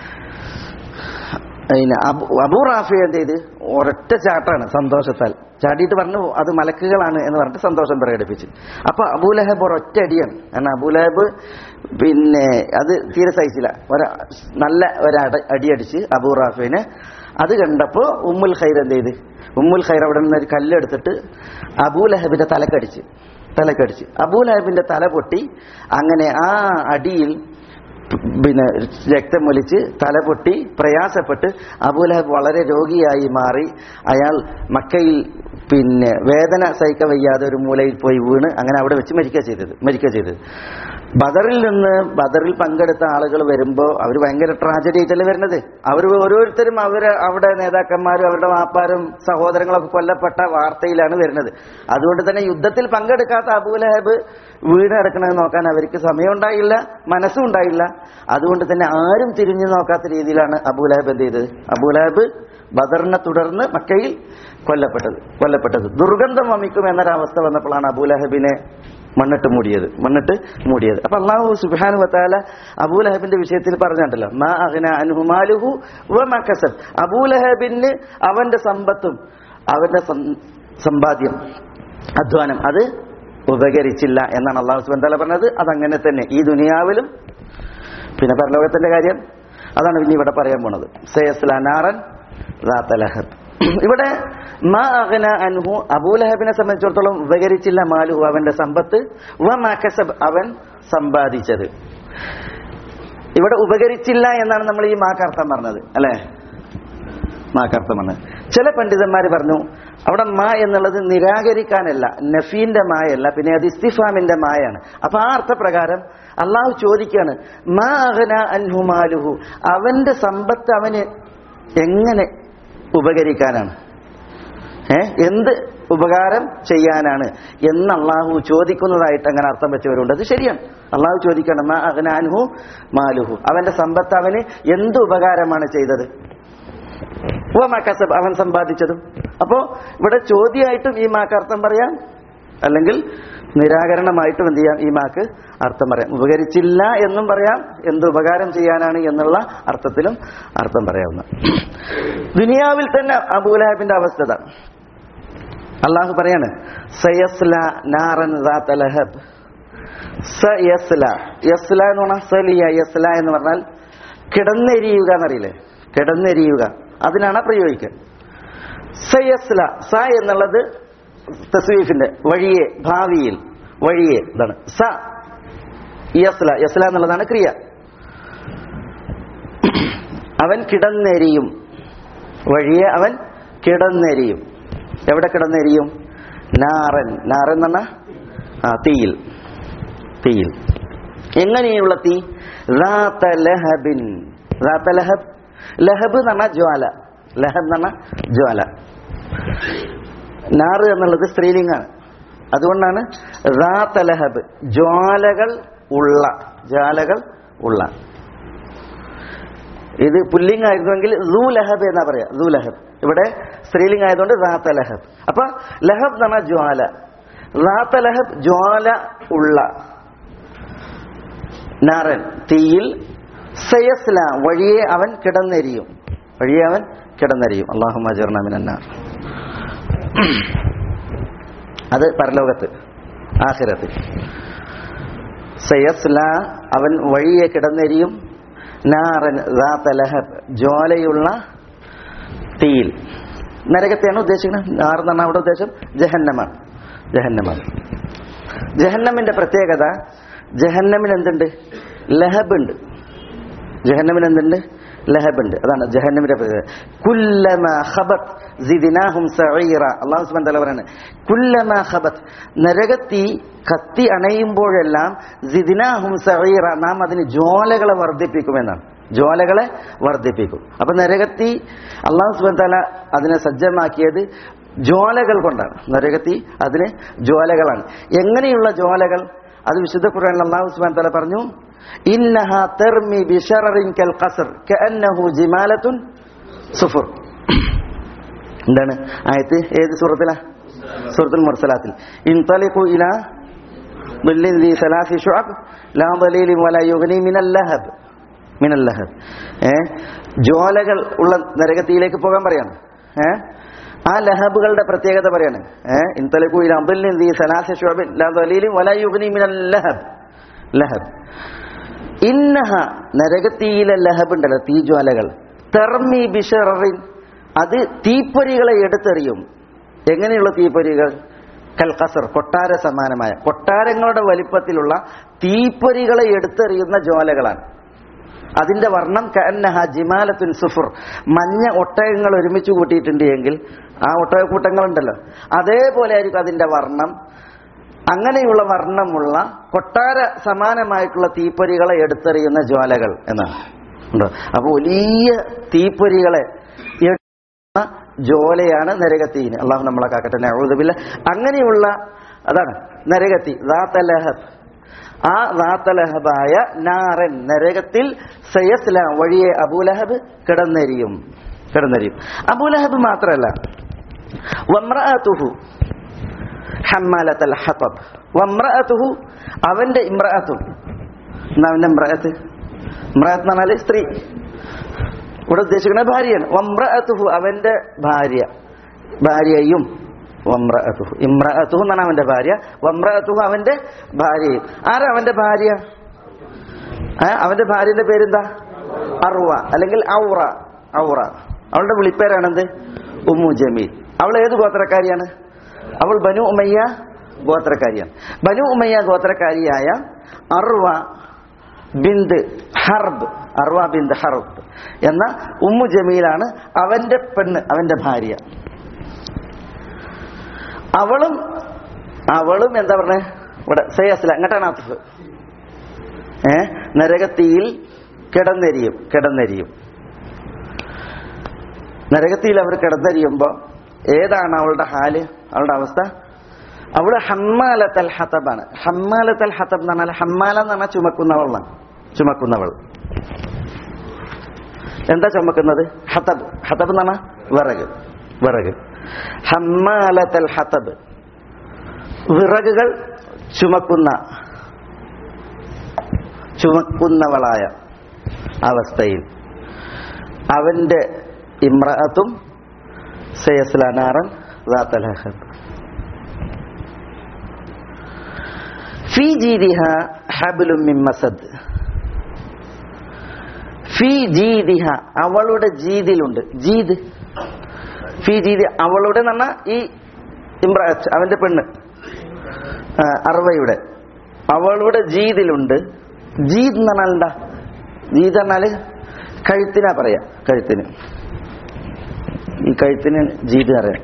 അതിന് അബു അബൂ റാഫി എന്ത് ചെയ്ത് ഒരൊറ്റ ചാട്ടാണ് സന്തോഷത്താൽ ചാടിയിട്ട് പറഞ്ഞു അത് മലക്കുകളാണ് എന്ന് പറഞ്ഞിട്ട് സന്തോഷം പ്രകടിപ്പിച്ചു അപ്പൊ അബൂലഹബ് ഒരൊറ്റ അടിയാണ് കാരണം അബൂലഹബ് പിന്നെ അത് തീരെ സഹിച്ചില്ല ഒര നല്ല ഒരട അടിയടിച്ച് അബൂ റാഫിനെ അത് കണ്ടപ്പോ ഉമ്മുൽ ഖൈർ എന്ത് ചെയ്ത് ഉമ്മുൽ ഖൈർ അവിടെ നിന്ന് ഒരു കല്ലെടുത്തിട്ട് അബൂലഹബിന്റെ തലക്കടിച്ച് തലക്കടിച്ച് അബൂലഹബിന്റെ തല പൊട്ടി അങ്ങനെ ആ അടിയിൽ പിന്നെ രക്തം ഒലിച്ച് തല പൊട്ടി പ്രയാസപ്പെട്ട് അബൂലഹബ് വളരെ രോഗിയായി മാറി അയാൾ മക്കയിൽ പിന്നെ വേദന സഹിക്ക വയ്യാതെ ഒരു മൂലയിൽ പോയി വീണ് അങ്ങനെ അവിടെ വെച്ച് മരിക്കുക ചെയ്തത് മരിക്കുക ചെയ്തത് ബദറിൽ നിന്ന് ബദറിൽ പങ്കെടുത്ത ആളുകൾ വരുമ്പോൾ അവർ ഭയങ്കര ട്രാജഡി ആയിട്ടല്ലേ വരുന്നത് അവർ ഓരോരുത്തരും അവർ അവിടെ നേതാക്കന്മാരും അവരുടെ വാപ്പാരും സഹോദരങ്ങളൊക്കെ കൊല്ലപ്പെട്ട വാർത്തയിലാണ് വരുന്നത് അതുകൊണ്ട് തന്നെ യുദ്ധത്തിൽ പങ്കെടുക്കാത്ത അബൂലഹബ് വീട് കിടക്കണമെന്ന് നോക്കാൻ അവർക്ക് സമയമുണ്ടായില്ല മനസ്സും ഉണ്ടായില്ല അതുകൊണ്ട് തന്നെ ആരും തിരിഞ്ഞു നോക്കാത്ത രീതിയിലാണ് അബൂലഹബ് എന്ത് ചെയ്തത് അബൂലഹബ് ബദറിനെ തുടർന്ന് മക്കയിൽ കൊല്ലപ്പെട്ടത് കൊല്ലപ്പെട്ടത് ദുർഗന്ധം വമിക്കും എന്നൊരവസ്ഥ വന്നപ്പോഴാണ് അബൂലഹബിനെ മണ്ണിട്ട് മൂടിയത് മണ്ണിട്ട് മൂടിയത് അപ്പൊ അള്ളാഹു സുബാനു വത്താല അബൂലഹബിന്റെ വിഷയത്തിൽ പറഞ്ഞിട്ടല്ലോ മാ അഹ്ന അനുഹുമാലുഹു വ മാ കസബ് അബൂലഹബിന് അവന്റെ സമ്പത്തും അവന്റെ സം- സമ്പാദ്യം അധ്വാനം അത് ഉപകരിച്ചില്ല എന്നാണ് അള്ളാഹു സുബാൻ താല പറഞ്ഞത് അതങ്ങനെ തന്നെ ഈ ദുനിയാവിലും പിന്നെ പരലോകത്തിന്റെ കാര്യം അതാണ് ഇനി ഇവിടെ പറയാൻ പോണത് സയസ്ലാനാറൻ റാത്തലഹബ് ഇവിടെ മാ അഗ്ന അൻഹു അബൂലഹബിനെ സംബന്ധിച്ചിടത്തോളം ഉപകരിച്ചില്ല മാലുഹു അവന്റെ സമ്പത്ത് വ മാ കസബ് അവൻ സമ്പാദിച്ചത് ഇവിടെ ഉപകരിച്ചില്ല എന്നാണ് നമ്മൾ ഈ മാക്കർത്ഥം പറഞ്ഞത് അല്ലേ മാക്കർത്ഥം പറഞ്ഞത് ചില പണ്ഡിതന്മാർ പറഞ്ഞു അവിടെ മാ എന്നുള്ളത് നിരാകരിക്കാനല്ല നഫീന്റെ മായല്ല പിന്നെ അത് ഇസ്തിഫാമിന്റെ മായാണ് അപ്പൊ ആ അർത്ഥപ്രകാരം അള്ളാഹു ചോദിക്കാണ് മാ അഹന അൻഹുമാലുഹു അവന്റെ സമ്പത്ത് അവന് എങ്ങനെ ഉപകരിക്കാനാണ് ഏ എന്ത് ഉപകാരം ചെയ്യാനാണ് എന്ന് അള്ളാഹു ചോദിക്കുന്നതായിട്ട് അങ്ങനെ അർത്ഥം വെച്ചവരുണ്ട് അത് ശരിയാണ് അള്ളാഹു ചോദിക്കണം മാ അഗ്നാൻഹു മാലുഹു അവന്റെ സമ്പത്ത് അവന് എന്ത് ഉപകാരമാണ് ചെയ്തത് വമാ കസബ് അവൻ സമ്പാദിച്ചതും അപ്പോ ഇവിടെ ചോദ്യമായിട്ടും ഈ മാക്ക് അർത്ഥം പറയാം അല്ലെങ്കിൽ നിരാകരണമായിട്ടും എന്ത് ചെയ്യാം ഈ മാക്ക് അർത്ഥം പറയാം ഉപകരിച്ചില്ല എന്നും പറയാം എന്ത് ഉപകാരം ചെയ്യാനാണ് എന്നുള്ള അർത്ഥത്തിലും അർത്ഥം പറയാവുന്ന ദുനിയാവിൽ തന്നെ അബൂലഹബിന്റെ അവസ്ഥ ഇതാണ്. അള്ളാഹു പറയാണ് സയസ്ല നാറൻ ദാത്ത ലഹബ് സയസ്ല യസ്ല എന്ന് പറഞ്ഞാൽ സലിയ യസ്ല എന്ന് പറഞ്ഞാൽ കിടന്നെരിയുക എന്നറിയില്ലേ കിടന്നെരിയുക അതിനാണ് പ്രയോഗിക്കുക സയസ്ല സ എന്നുള്ളത് തസ്വീഫിന്റെ വഴിയെ ഭാവിയിൽ വഴിയെ ഇതാണ് സ യസ്ല യസ്ല എന്നുള്ളതാണ് ക്രിയ അവൻ കിടന്നെരിയും വഴിയെ അവൻ കിടന്നെരിയും എവിടെ കിടന്നെരിയും നാറൻ നാറൻ എന്ന് പറഞ്ഞാൽ ആ തീയിൽ തീയിൽ എങ്ങനെയുള്ള തീ റാത്ത ലഹബിൻ റാത്ത ലഹബ് ലഹബ് എന്ന് പറഞ്ഞാൽ ജ്വാല ലഹബ് എന്ന് പറഞ്ഞാൽ ജ്വാല നാറ് എന്നുള്ളത് സ്ത്രീലിംഗാണ് അതുകൊണ്ടാണ് റാത്ത ലഹബ് ജ്വാലകൾ ഉള്ള ജ്വാലകൾ ഉള്ള ഇത് പുല്ലിംഗ് ആയിരുന്നുവെങ്കിൽ സൂ ലഹബ് എന്നാ പറയാ സൂ ലഹബ് ഇവിടെ സ്ത്രീലിംഗ് ആയതുകൊണ്ട് റാത്ത ലഹബ് അപ്പൊ ലഹബ് എന്ന് പറഞ്ഞാൽ ജ്വാല റാത്ത ലഹബ് ജ്വാല ഉള്ള നാരൻ തീയിൽ സയസ്ല വഴിയെ അവൻ കിടന്നെരിയും വഴിയെ അവൻ കിടന്നെരിയും അള്ളാഹു മജർണമിനാർ അത് പരലോകത്ത് ആഖിരത്തിൽ സയസ്ല അവൻ വഴിയെ കിടന്നെരിയും നാറൻ റാത്ത ലഹബ് ജ്വാലയുള്ള തീയിൽ നരകത്തെയാണ് ഉദ്ദേശിക്കുന്നത് നാർ എന്ന് പറഞ്ഞാൽ അവിടെ ഉദ്ദേശം ജഹന്നമാണ് ജഹന്നമാണ് ജഹന്നമിന്റെ പ്രത്യേകത ജഹന്നമിന് എന്തുണ്ട് ലഹബ് ഉണ്ട് ജഹന്നമിന് എന്തുണ്ട് ലഹബ് ഉണ്ട് അതാണ് ജഹന്നമിന്റെ പ്രത്യേകത കുല്ലമ ഖബത് സിദിനാഹും സഈറ അല്ലാഹു സുബ്ഹാനഹു വതആല പറയുന്നത് കുല്ലമ ഖബത് നരകത്തി കത്തി അണയുമ്പോഴെല്ലാം സിദിനാഹും സഈറ നാം അതിന് ജ്വാലകളെ വർദ്ധിപ്പിക്കുമെന്നാണ് ജ്വാലകളെ വർദ്ധിപ്പിക്കും അപ്പൊ നരകത്തി അള്ളാഹു സുബ്ഹാനഹു വതആല അതിനെ സജ്ജമാക്കിയത് ജ്വാലകൾ കൊണ്ടാണ് നരകത്തി അതിന് ജ്വാലകളാണ് എങ്ങനെയുള്ള ജ്വാലകൾ അത് വിശുദ്ധ ഖുർആനിൽ അല്ലാഹു സുബ്ഹാനഹു വതആല പറഞ്ഞു ഇന്നഹ തർമി ബിശററിൻ കൽ ഖസ്ർ കഅന്നഹു ജിമാലത്തുൻ സുഫർ എന്താണ് ആയത്ത് ഏത് സൂറത്തിലാ സൂറത്തുൽ മുർസലാത്തിൽ ഇൻതലിഖു ഇലാ ظل ذي ثلاث شعب لا ظليل ولا يغني من اللهب من اللهب ഏ ജ്വാലകൾ ഉള്ള നരകത്തിയിലേക്ക് പോകാൻ പറയാണ് ഏ ആ ലഹബുകളുടെ പ്രത്യേകത പറയാണ് ഏഹ് ഇൻതലക്കു ഇല അബ്ദുല്ലിൻ ദീ സലാസ ശുഅബിൻ ലാ ദലീലിൻ വലാ യുഗ്നി മിനൽ ലഹബ് ലഹബ് ഇന്നഹ നരകത്തിയിലെ ലഹബ് ഉണ്ടല്ലോ തീജ്വാലകൾ തെർമി ബിഷറിൻ അത് തീപ്പൊരികളെ എടുത്തെറിയും എങ്ങനെയുള്ള തീപ്പൊരികൾ കൽക്കസർ കൊട്ടാര സമാനമായ കൊട്ടാരങ്ങളുടെ വലിപ്പത്തിലുള്ള തീപ്പൊരികളെ എടുത്തെറിയുന്ന ജ്വാലകളാണ് അതിന്റെ വർണ്ണം കന്നഹ ജിമാലത്തുൻ സുഫുർ മഞ്ഞ ഒട്ടകങ്ങൾ ഒരുമിച്ച് കൂട്ടിയിട്ടുണ്ട് എങ്കിൽ ആ ഒട്ടകക്കൂട്ടങ്ങളുണ്ടല്ലോ അതേപോലെ ആയിരിക്കും അതിന്റെ വർണ്ണം അങ്ങനെയുള്ള വർണ്ണമുള്ള കൊട്ടാര സമാനമായിട്ടുള്ള തീപ്പൊരികളെ എടുത്തെറിയുന്ന ജ്വാലകൾ എന്നാണ് ഉണ്ടോ അപ്പൊ വലിയ തീപ്പൊരികളെ എടുക്കുന്ന ജ്വാലയാണ് നരകത്തീന് അള്ളാഹു നമ്മളെ കാക്കട്ടെ നഴുതുമില്ല അങ്ങനെയുള്ള അതാണ് നരകത്തി ദാത്തലഹബ് ആ ദാത്തലഹബായ നാറൻ നരകത്തിൽ സയസ്ല വഴിയെ അബൂലഹബ് കിടന്നെരിയും കിടന്നെരിയും അബൂലഹബ് മാത്രമല്ല വമ്രഅതുഹു ഹമ്മാലത്തൽ ഹതബ് വമ്രഅതുഹു അവന്റെ ഇമ്രഅത്തും എന്നാ അവന്റെ ഇമ്രഅത്ത് ഇമ്രഅത്ത് എന്ന് പറഞ്ഞാല് സ്ത്രീ ഇവിടെ ഉദ്ദേശിക്കുന്ന ഭാര്യയാണ് വമ്രഅതുഹു അവന്റെ ഭാര്യ ഭാര്യയും വമ്രഅതുഹു ഇമ്രഅതുഹു എന്നാണ് അവന്റെ ഭാര്യ വമ്രഅതുഹു അവന്റെ ഭാര്യയും ആരാ അവന്റെ ഭാര്യ ഏ? അവന്റെ ഭാര്യന്റെ പേരെന്താ അറുവ അല്ലെങ്കിൽ ഔറ ഔറ അവളുടെ വിളിപ്പേരാണെന്ത് ഉമ്മു ജമീൽ അവൾ ഏത് ഗോത്രക്കാരിയാണ് അവൾ ബനു ഉമയ്യ ഗോത്രക്കാരിയാണ് ബനു ഉമയ്യ ഗോത്രക്കാരിയായ അർവ ബിന്ദ് ഹർബ് അർവ ബിന്ദ് ഹർബ് എന്ന ഉമ്മു ജമീലാണ് അവന്റെ പെണ്ണ് അവന്റെ ഭാര്യ അവളും അവളും എന്താ പറഞ്ഞേ ഇവിടെ സയ്യസ്ല അങ്ങോട്ടാണ് ആത്തിഫ് ഏ നരകത്തിയിൽ കിടന്നെരിയും കിടന്നെരിയും നരകത്തിയിൽ അവർ കിടന്നെരിയുമ്പോ ഏതാണ് അവളുടെ ഹാല് അവളുടെ അവസ്ഥ അവള് ഹമ്മാലത്തൽ ഹത്തബാണ് ഹമ്മാലത്തൽ ഹത്തബ് എന്ന് പറഞ്ഞാൽ ഹമ്മാല എന്ന് പറഞ്ഞാൽ ചുമക്കുന്നവളാണ് ചുമക്കുന്നവൾ എന്താ ചുമക്കുന്നത് ഹത്തബ് ഹത്തബ് എന്ന് പറഞ്ഞാൽ വിറക് വിറക് ഹമ്മാലത്തൽ ഹത്തബ് വിറകുകൾ ചുമക്കുന്ന ചുമക്കുന്നവളായ അവസ്ഥയിൽ അവന്റെ ഇമ്രഅത്തും സയസ്ലാനാറൻ ذات ഫി ജീദിഹ ഹബ്ലും മിൻ മസദ് ഫി ജീദിഹ അവളുടെ ജീദിലുണ്ട് ജീദ് ഫി ജീദി അവളുടെ എന്ന് പറഞ്ഞാൽ ഈ ഇമ്രാത്ത് അവന്റെ പെണ്ണ് ആ, അർവയുടെ അവളുടെ ജീദിലുണ്ട് ജീദ് എന്ന് പറഞ്ഞാൽ എന്താ ജീദ് പറഞ്ഞാല് കഴുത്തിനാ പറയാ കഴുത്തിന് ഈ കഴുത്തിന് ജീദ് അറിയാം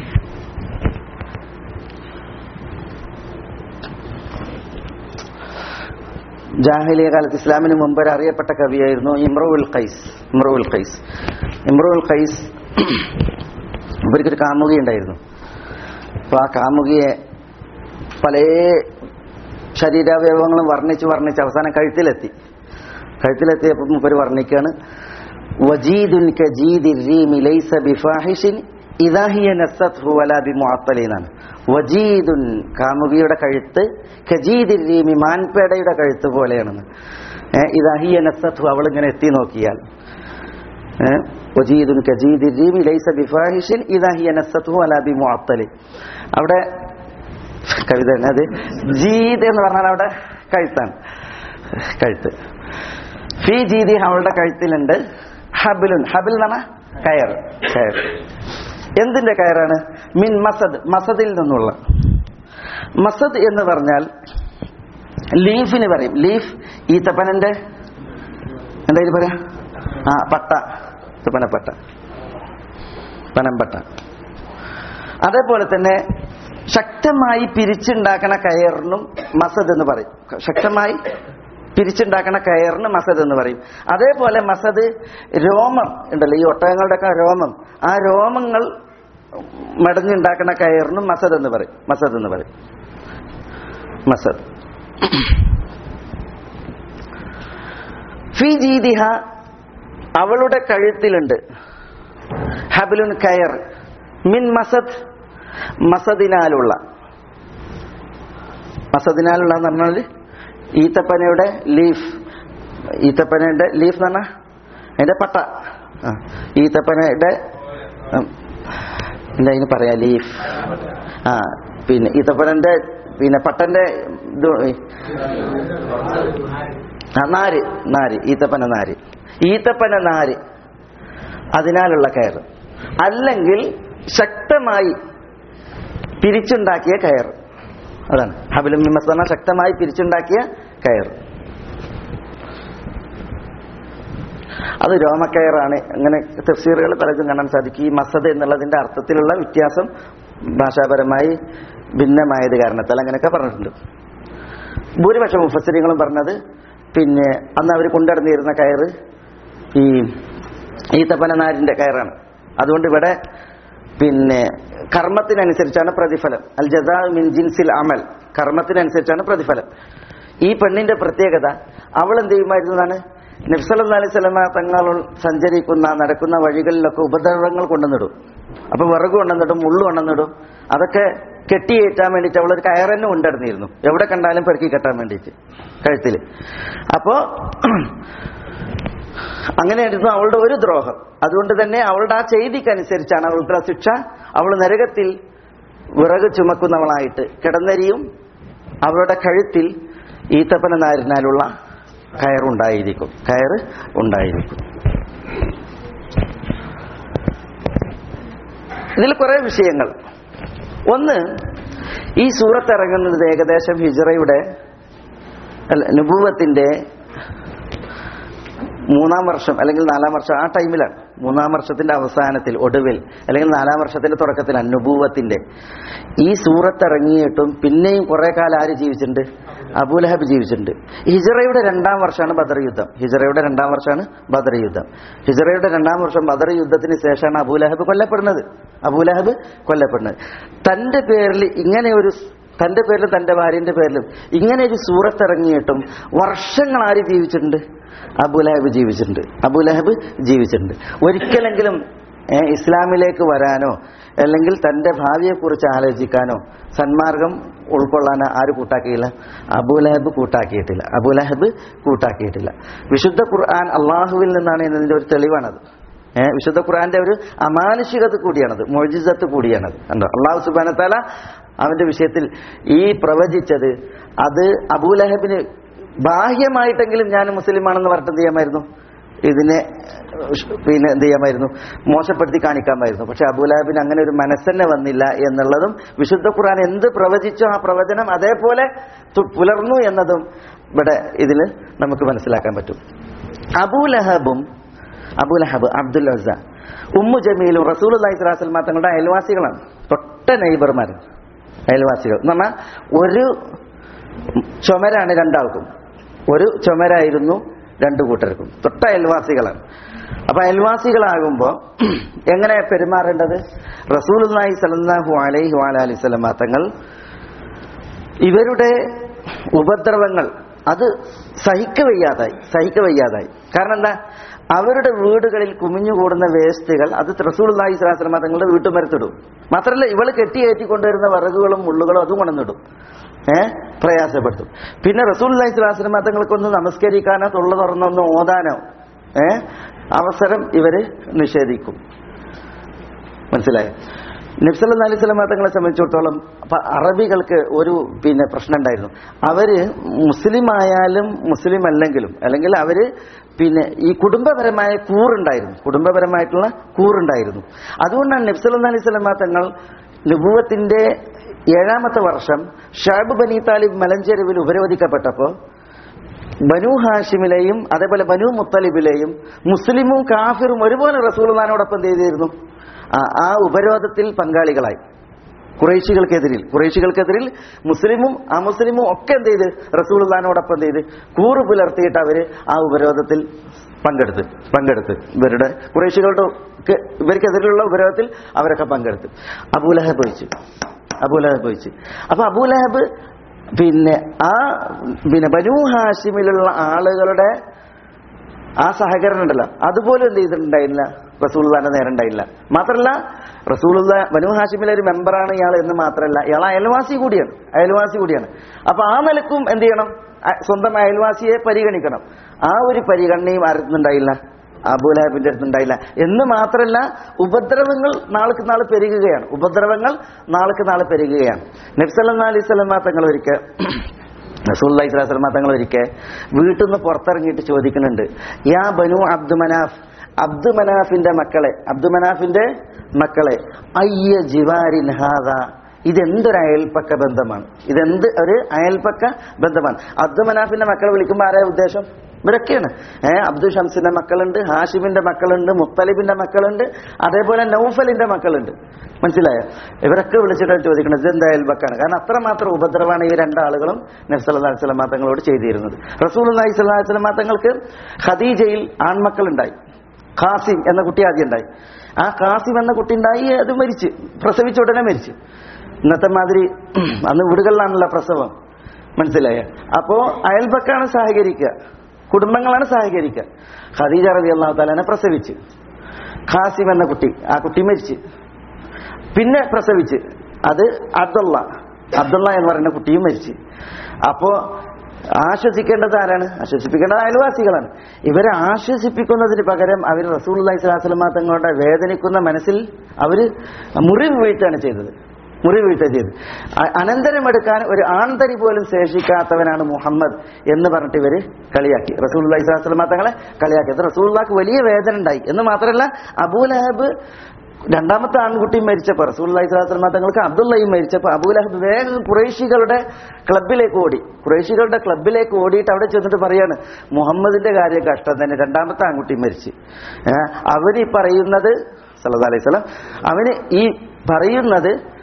ജാഹിലിയ കാലത്ത് ഇസ്ലാമിന് മുമ്പ് ഒരു അറിയപ്പെട്ട കവിയായിരുന്നു ഇമ്രുൽ ഖൈസ് ഇമ്രുൽ ഖൈസ് ഇമ്രുൽ ഖൈസ് ഇവർക്കൊരു കാമുകി ഉണ്ടായിരുന്നു അപ്പൊ ആ കാമുകിയെ പല ശരീരാവയവങ്ങളും വർണ്ണിച്ച് വർണ്ണിച്ച് അവസാനം കഴുത്തിലെത്തി കഴുത്തിലെത്തിയപ്പോൾ മുപ്പര് വർണ്ണിക്കാണ് വജീദുൻ കജീദി റീമി ലൈസ ബിഫാഹിഷിൻ ഇദാ ഹിയ നസ്സത്ഹു വലാ ബിമുഅത്തലിനാണ് വജീദുൻ കാമുകിയുടെ കഴുത്ത് കജീദി റീമി മാൻപേടയുടെ കഴുത്ത് പോലെയാണെന്ന് ഏഹ് ഇദാ ഹിയ നസ്സത്ഹു അവൾ ഇങ്ങനെ എത്തി നോക്കിയാൽ ഏഹ് വജീദുൻ കജീദി റീമി ലൈസ ബിഫാഹിഷിൻ ഇദാ ഹിയ നസ്സത്ഹു വലാ ബിമുഅത്തലി അവിടെ കവിത തന്നെ അത് ജീദ് എന്ന് പറഞ്ഞാൽ അവിടെ കഴുത്താണ് കഴുത്ത് ഫി ജീദി അവളുടെ കഴുത്തിലുണ്ട് ഹബിലുൻ ഹബിൽ എന്ന് പറഞ്ഞാൽ കയർ കയർ എന്തിന്റെ കയറാണ് മിൻ മസദ് മസദിൽ നിന്നുള്ള മസദ് എന്ന് പറഞ്ഞാൽ ലീഫിന് പറയും ലീഫ് ഈത്തപ്പനന്റെ എന്താ ഇത് പറയാ ആ പട്ട ഈത്തപ്പനപ്പട്ട പനമ്പട്ട അതേപോലെ തന്നെ ശക്തമായി പിരിച്ചുണ്ടാക്കണ കയറിനും മസദ് എന്ന് പറയും ശക്തമായി പിരിച്ചുണ്ടാക്കണ കയറിന് മസദ് എന്ന് പറയും അതേപോലെ മസദ് രോമം ഉണ്ടല്ലോ ഈ ഒട്ടകങ്ങളുടെ ഒക്കെ രോമം ആ രോമങ്ങൾ മടഞ്ഞുണ്ടാക്കണ കയറിനും മസദ് എന്ന് പറയും മസദ് എന്ന് പറയും മസദ് ഫി ജീദിഹ അവളുടെ കഴുത്തിലുണ്ട് ഹബിലുൻ കയർ മിൻ മസദ് മസദിനാലുള്ള മസദിനാലുള്ള എന്ന് പറഞ്ഞാൽ ഈത്തപ്പനയുടെ ലീഫ് ഈത്തപ്പനയുടെ ലീഫ് എന്ന് പറഞ്ഞാൽ അതിന്റെ പട്ട ആ, ഈത്തപ്പനയുടെ ഉം, എന്താ അതിന് പറയാ ലീഫ് ആ പിന്നെ ഈത്തപ്പനന്റെ പിന്നെ പട്ടന്റെ ഇത് ആ, നാര് നാര് ഈത്തപ്പന നാര് ഈത്തപ്പന നാര് അതിനാലുള്ള കയർ അല്ലെങ്കിൽ ശക്തമായി പിരിച്ചുണ്ടാക്കിയ കയർ അതാണ് ഹബിലും മിമസന ശക്തമായി പിരിച്ചുണ്ടാക്കിയ കയർ അത് രോമക്കയറാണ് അങ്ങനെ തഫ്സീറുകൾ പലതും കാണാൻ സാധിക്കും ഈ മസദ് എന്നുള്ളതിന്റെ അർത്ഥത്തിലുള്ള വ്യത്യാസം ഭാഷാപരമായി ഭിന്നമായത് കാരണത്താൽ അങ്ങനെയൊക്കെ പറഞ്ഞിട്ടുണ്ട് ഭൂരിപക്ഷം മുഫസരികളും പറഞ്ഞത് പിന്നെ അന്ന് അവർ കൊണ്ടുനടന്നിരുന്ന കയറ് ഈ ഈത്തപ്പനനാരിന്റെ കയറാണ് അതുകൊണ്ട് ഇവിടെ പിന്നെ കർമ്മത്തിനനുസരിച്ചാണ് പ്രതിഫലം അൽ ജസാ മിൻ ജിൻസിൽ അമൽ കർമ്മത്തിനനുസരിച്ചാണ് പ്രതിഫലം ഈ പെണ്ണിന്റെ പ്രത്യേകത അവൾ എന്ത് ചെയ്യുമായിരുന്നതാണ് നബ്സല്ലാ അലൈഹി സ്വലമ തങ്ങൾ സഞ്ചരിക്കുന്ന നടക്കുന്ന വഴികളിലൊക്കെ ഉപദ്രവങ്ങൾ കൊണ്ടുവന്നിടും അപ്പൊ വിറക് കൊണ്ടുവന്നിടും മുള്ളു കൊണ്ടുവന്നിടും അതൊക്കെ കെട്ടിയേറ്റാൻ വേണ്ടിയിട്ട് അവളൊരു കയറന്നെ കൊണ്ടിരുന്നിരുന്നു എവിടെ കണ്ടാലും പെറുക്കി കെട്ടാൻ വേണ്ടിയിട്ട് കഴുത്തിൽ അപ്പോ അങ്ങനെയായിരുന്നു അവളുടെ ഒരു ദ്രോഹം അതുകൊണ്ട് തന്നെ അവളുടെ ആ ചെയ്തിക്കനുസരിച്ചാണ് അവളുടെ ശിക്ഷ അവൾ നരകത്തിൽ വിറക് ചുമക്കുന്നവളായിട്ട് കിടന്നരിയും അവളുടെ കഴുത്തിൽ ഈത്തപ്പന നാരിനാലുള്ള കയറുണ്ടായിരിക്കും കയറ് ഉണ്ടായിരിക്കും ഇതിൽ കുറെ വിഷയങ്ങൾ ഒന്ന് ഈ സൂറത്ത് ഇറങ്ങുന്നത് ഏകദേശം ഹിജറയുടെ അല്ല നുപൂവത്തിന്റെ മൂന്നാം വർഷം അല്ലെങ്കിൽ നാലാം വർഷം ആ ടൈമിലാണ് മൂന്നാം വർഷത്തിന്റെ അവസാനത്തിൽ ഒടുവിൽ അല്ലെങ്കിൽ നാലാം വർഷത്തിന്റെ തുടക്കത്തിലാണ് നുപൂവത്തിന്റെ ഈ സൂറത്ത് ഇറങ്ങിയിട്ടും പിന്നെയും കുറെ കാലം ആര് ജീവിച്ചിട്ടുണ്ട് അബൂലഹബ് ജീവിച്ചിട്ടുണ്ട് ഹിജറയുടെ രണ്ടാം വർഷമാണ് ബദർ യുദ്ധം ഹിജറയുടെ രണ്ടാം വർഷമാണ് ബദർ യുദ്ധം ഹിജറയുടെ രണ്ടാം വർഷം ബദർ യുദ്ധത്തിന് ശേഷമാണ് അബൂലഹബ് കൊല്ലപ്പെടുന്നത് അബൂലഹബ് കൊല്ലപ്പെടുന്നത് തന്റെ പേരിൽ ഇങ്ങനെ ഒരു തന്റെ പേരിലും തന്റെ ഭാര്യന്റെ പേരിലും ഇങ്ങനെ ഒരു സൂറത്ത് ഇറങ്ങിയിട്ടും വർഷങ്ങൾ ആര് ജീവിച്ചിട്ടുണ്ട് അബൂലഹബ് ജീവിച്ചിട്ടുണ്ട് അബൂലഹബ് ജീവിച്ചിട്ടുണ്ട് ഒരിക്കലെങ്കിലും ഏ, ഇസ്ലാമിലേക്ക് വരാനോ അല്ലെങ്കിൽ തന്റെ ഭാവിയെക്കുറിച്ച് ആലോചിക്കാനോ സന്മാർഗം ഉൾക്കൊള്ളാനോ ആര് കൂട്ടാക്കിയില്ല അബൂലഹബ് കൂട്ടാക്കിയിട്ടില്ല അബൂലഹബ് കൂട്ടാക്കിയിട്ടില്ല വിശുദ്ധ ഖുർആൻ അള്ളാഹുവിൽ നിന്നാണ് എന്നതിന്റെ ഒരു തെളിവാണത് ഏഹ് വിശുദ്ധ ഖുർആന്റെ ഒരു അമാനുഷികത കൂടിയാണത് മൊഴിസത്ത് കൂടിയാണത് കണ്ടോ അള്ളാഹു സുബാനത്താല അവന്റെ വിഷയത്തിൽ ഈ പ്രവചിച്ചത് അത് അബൂലഹബിന് ബാഹ്യമായിട്ടെങ്കിലും ഞാൻ മുസ്ലിമാണെന്ന് പറഞ്ഞിട്ട് എന്ത് ചെയ്യാമായിരുന്നു ഇതിനെ പിന്നെ എന്ത് ചെയ്യാമായിരുന്നു മോശപ്പെടുത്തി കാണിക്കാമായിരുന്നു പക്ഷെ അബൂലഹബിന് അങ്ങനെ ഒരു മനസ്സന്നെ വന്നില്ല എന്നുള്ളതും വിശുദ്ധ ഖുർആൻ എന്ത് പ്രവചിച്ചോ ആ പ്രവചനം അതേപോലെ തു- പുലർന്നു എന്നതും ഇവിടെ ഇതിൽ നമുക്ക് മനസ്സിലാക്കാൻ പറ്റും അബൂലഹബും അബൂലഹബ് അബ്ദുൽ അസ ഉമ്മു ജമീലും റസൂൽ അള്ളഹി സ്വലാസ്ലമ തങ്ങളുടെ അയൽവാസികളാണ് തൊട്ട നെയ്ബർമാർ അയൽവാസികൾ എന്ന് പറഞ്ഞാൽ ഒരു ചുമരാണ് രണ്ടാൾക്കും ഒരു ചുമരായിരുന്നു രണ്ടു കൂട്ടർക്കും തൊട്ട അയൽവാസികളാണ് അപ്പൊ അയൽവാസികളാകുമ്പോൾ എങ്ങനെ പെരുമാറേണ്ടത് റസൂൽ അള്ളാഹി സലല്ലാഹു അലൈഹി അലൈഹി സ്വലമ തങ്ങൾ ഇവരുടെ ഉപദ്രവങ്ങൾ അത് സഹിക്കവയ്യാതായി സഹിക്കവയ്യാതായി കാരണം എന്താ അവരുടെ വീടുകളിൽ കുമിഞ്ഞുകൂടുന്ന വേസ്റ്റുകൾ അത് റസൂൽനായി ശ്രാശ്രമ തങ്ങളുടെ വീട്ടുമരത്തിടും മാത്രമല്ല ഇവള് കെട്ടിയേറ്റി കൊണ്ടുവരുന്ന വിറകുകളും മുള്ളുകളും അതും കൊണ്ടുവന്നിടും ഏഹ് പ്രയാസപ്പെടുത്തും പിന്നെ റസൂൽനായി ശ്രാശ്രമ തങ്ങൾക്കൊന്ന് നമസ്കരിക്കാനോ തൊള്ള തുറന്നൊന്ന് ഓതാനോ ഏഹ് അവസരം ഇവര് നിഷേധിക്കും മനസ്സിലായോ നബ്സല്ലാ അലൈഹി സ്വലമ തങ്ങളെ സംബന്ധിച്ചിടത്തോളം പ- അറബികൾക്ക് ഒരു പിന്നെ പ്രശ്നം ഉണ്ടായിരുന്നു അവര് മുസ്ലിം ആയാലും മുസ്ലിം അല്ലെങ്കിലും അല്ലെങ്കിൽ അവര് പിന്നെ ഈ കുടുംബപരമായ കൂറുണ്ടായിരുന്നു കുടുംബപരമായിട്ടുള്ള കൂറുണ്ടായിരുന്നു അതുകൊണ്ടാണ് നബ്സല്ലാ അലൈഹി സ്വലമ തങ്ങൾ നുപൂവത്തിന്റെ ഏഴാമത്തെ വർഷം ഷാബ് ബനി താലിബ് മലഞ്ചെരുവിൽ ഉപരോധിക്കപ്പെട്ടപ്പോൾ ബനു ഹാഷിമിലെയും അതേപോലെ ബനു മുത്തലിബിലെയും മുസ്ലിമും കാഫിറും ഒരുപോലെ റസൂൽമാനോടൊപ്പം എന്ത് ചെയ്തിരുന്നു ആ- ആ ഉപരോധത്തിൽ പങ്കാളികളായി കുറേശികൾക്കെതിരിൽ കുറേശികൾക്കെതിരിൽ മുസ്ലിമും അമുസ്ലിമും ഒക്കെ എന്ത് ചെയ്ത് റസൂൽദാനോടൊപ്പം എന്ത് ചെയ്ത് കൂറ് പുലർത്തിയിട്ട് അവര് ആ ഉപരോധത്തിൽ പങ്കെടുത്ത് പങ്കെടുത്ത് ഇവരുടെ കുറേശികളുടെ ഒക്കെ ഇവർക്കെതിരെയുള്ള ഉപരോധത്തിൽ അവരൊക്കെ പങ്കെടുത്ത് അബൂലഹബ് ഒഴിച്ച് അബൂലഹബ് ഒഴിച്ച് അപ്പൊ അബൂലഹബ് പിന്നെ ആ പിന്നെ ബനു ഹാഷിമിലുള്ള ആളുകളുടെ ആ സഹകരണം ഉണ്ടല്ലോ അതുപോലും എന്ത് ചെയ്തിട്ടുണ്ടായില്ല റസൂൽദാന്റെ നേരം ഉണ്ടായില്ല മാത്രമല്ല റസൂലുള്ള ബനു ഹാഷിമിലെ ഒരു മെമ്പറാണ് ഇയാൾ എന്ന് മാത്രമല്ല ഇയാൾ അയൽവാസി കൂടിയാണ് അയൽവാസി കൂടിയാണ് അപ്പൊ ആ നിലക്കും എന്ത് ചെയ്യണം അ- സ്വന്തം അയൽവാസിയെ പരിഗണിക്കണം ആ ഒരു പരിഗണനയും ആരുന്നുണ്ടായില്ല അബൂലഹബിന്റെ അടുത്തുണ്ടായില്ല എന്ന് മാത്രമല്ല ഉപദ്രവങ്ങൾ നാൾക്ക് നാൾ പെരുകുകയാണ് ഉപദ്രവങ്ങൾ നാൾക്ക് നാൾ പെരുകുകയാണ് നബ്സല്ലാ അലൈഹി സ്വലമ തങ്ങൾ ഒരിക്കൽ റസൂല്ലി സ്വലാസ്ലമ തങ്ങൾ ഒരിക്കൽ വീട്ടിൽ നിന്ന് പുറത്തിറങ്ങിയിട്ട് ചോദിക്കുന്നുണ്ട് യാ ബനു അബ്ദുമനാഫ് അബ്ദുമനാഫിന്റെ മക്കളെ അബ്ദുമനാഫിന്റെ മക്കളെ അയ്യ ജിവാരിൻ ഹാദ ഇതെന്തൊരു അയൽപ്പക്ക ബന്ധമാണ് ഇതെന്ത് ഒരു അയൽപ്പക്ക ബന്ധമാണ് അബ്ദുമനാഫിന്റെ മക്കളെ വിളിക്കുമ്പോൾ ആരായ ഉദ്ദേശം ഇവരൊക്കെയാണ് ഏഹ് അബ്ദുൽ ഷംസിന്റെ മക്കളുണ്ട് ഹാഷിമിന്റെ മക്കളുണ്ട് മുത്തലിബിന്റെ മക്കളുണ്ട് അതേപോലെ നൗഫലിന്റെ മക്കളുണ്ട് മനസ്സിലായോ ഇവരൊക്കെ വിളിച്ചിട്ട് ചോദിക്കുന്നത് ഇതെന്താ അയൽബക്കാണ് കാരണം അത്രമാത്രം ഉപദ്രവമാണ് ഈ രണ്ടാളുകളും നബ്സല്ലാ സ്വലമാ തങ്ങളോട് ചെയ്തിരുന്നത് റസൂൽ അള്ളാഹി സ്വലാ സ്വലമാ തങ്ങൾക്ക് ഖദീജയിൽ ആൺമക്കളുണ്ടായി ഖാസിം എന്ന കുട്ടി ആദ്യം ഉണ്ടായി ആ ഖാസിം എന്ന കുട്ടി ഉണ്ടായി അത് മരിച്ച് പ്രസവിച്ച ഉടനെ മരിച്ചു ഇന്നത്തെ മാതിരി അന്ന് വീടുകളിലാണല്ലോ പ്രസവം മനസ്സിലായ അപ്പോ അയൽപക്കാണ് സഹകരിക്കുക കുടുംബങ്ങളാണ് സഹകരിക്കുക ഖദീജ റബി അള്ളാഹു താലാനെ പ്രസവിച്ച് ഖാസിം എന്ന കുട്ടി ആ കുട്ടി മരിച്ച് പിന്നെ പ്രസവിച്ച് അത് അബ്ദുള്ള അബ്ദുള്ള എന്ന് പറയുന്ന കുട്ടിയും മരിച്ച് അപ്പോ ആശ്വസിക്കേണ്ടത് ആരാണ് ആശ്വസിപ്പിക്കേണ്ടത് അയൽവാസികളാണ് ഇവരെ ആശ്വസിപ്പിക്കുന്നതിന് പകരം അവർ റസൂൽ അലൈഹി സ്വലാസ്ലമ തങ്ങളുടെ വേദനിക്കുന്ന മനസ്സിൽ അവര് മുറിവ് വീഴ്ത്താണ് ചെയ്തത് മുറിവ് വീഴ്ച ചെയ്ത് അ- അനന്തരമെടുക്കാൻ ഒരു ആൺതരി പോലും ശേഷിക്കാത്തവനാണ് മുഹമ്മദ് എന്ന് പറഞ്ഞിട്ട് ഇവര് കളിയാക്കി റസൂൽ അലൈഹി സ്വലാസ്ലമ തങ്ങളെ കളിയാക്കി അത് റസൂൽക്ക് വലിയ വേദന ഉണ്ടായി എന്ന് മാത്രമല്ല അബൂലഹബ് രണ്ടാമത്തെ ആൺകുട്ടി മരിച്ചപ്പോൾ റസൂൽ അലൈഹിസ്ലാം തങ്ങൾക്ക് അബ്ദുള്ളയും മരിച്ചപ്പോൾ അബൂലഹബ് വേഗം കുറേശികളുടെ ക്ലബിലേക്ക് ഓടി കുറേശികളുടെ ക്ലബിലേക്ക് ഓടിയിട്ട് അവിടെ ചെന്നിട്ട് പറയാണ് മുഹമ്മദിന്റെ കാര്യം കഷ്ടം തന്നെ രണ്ടാമത്തെ ആൺകുട്ടി മരിച്ച് ഏഹ് അവന് ഈ പറയുന്നത് സല്ലല്ലാഹു അലൈഹി വസല്ലം അവന് ഈ പറയുന്നത്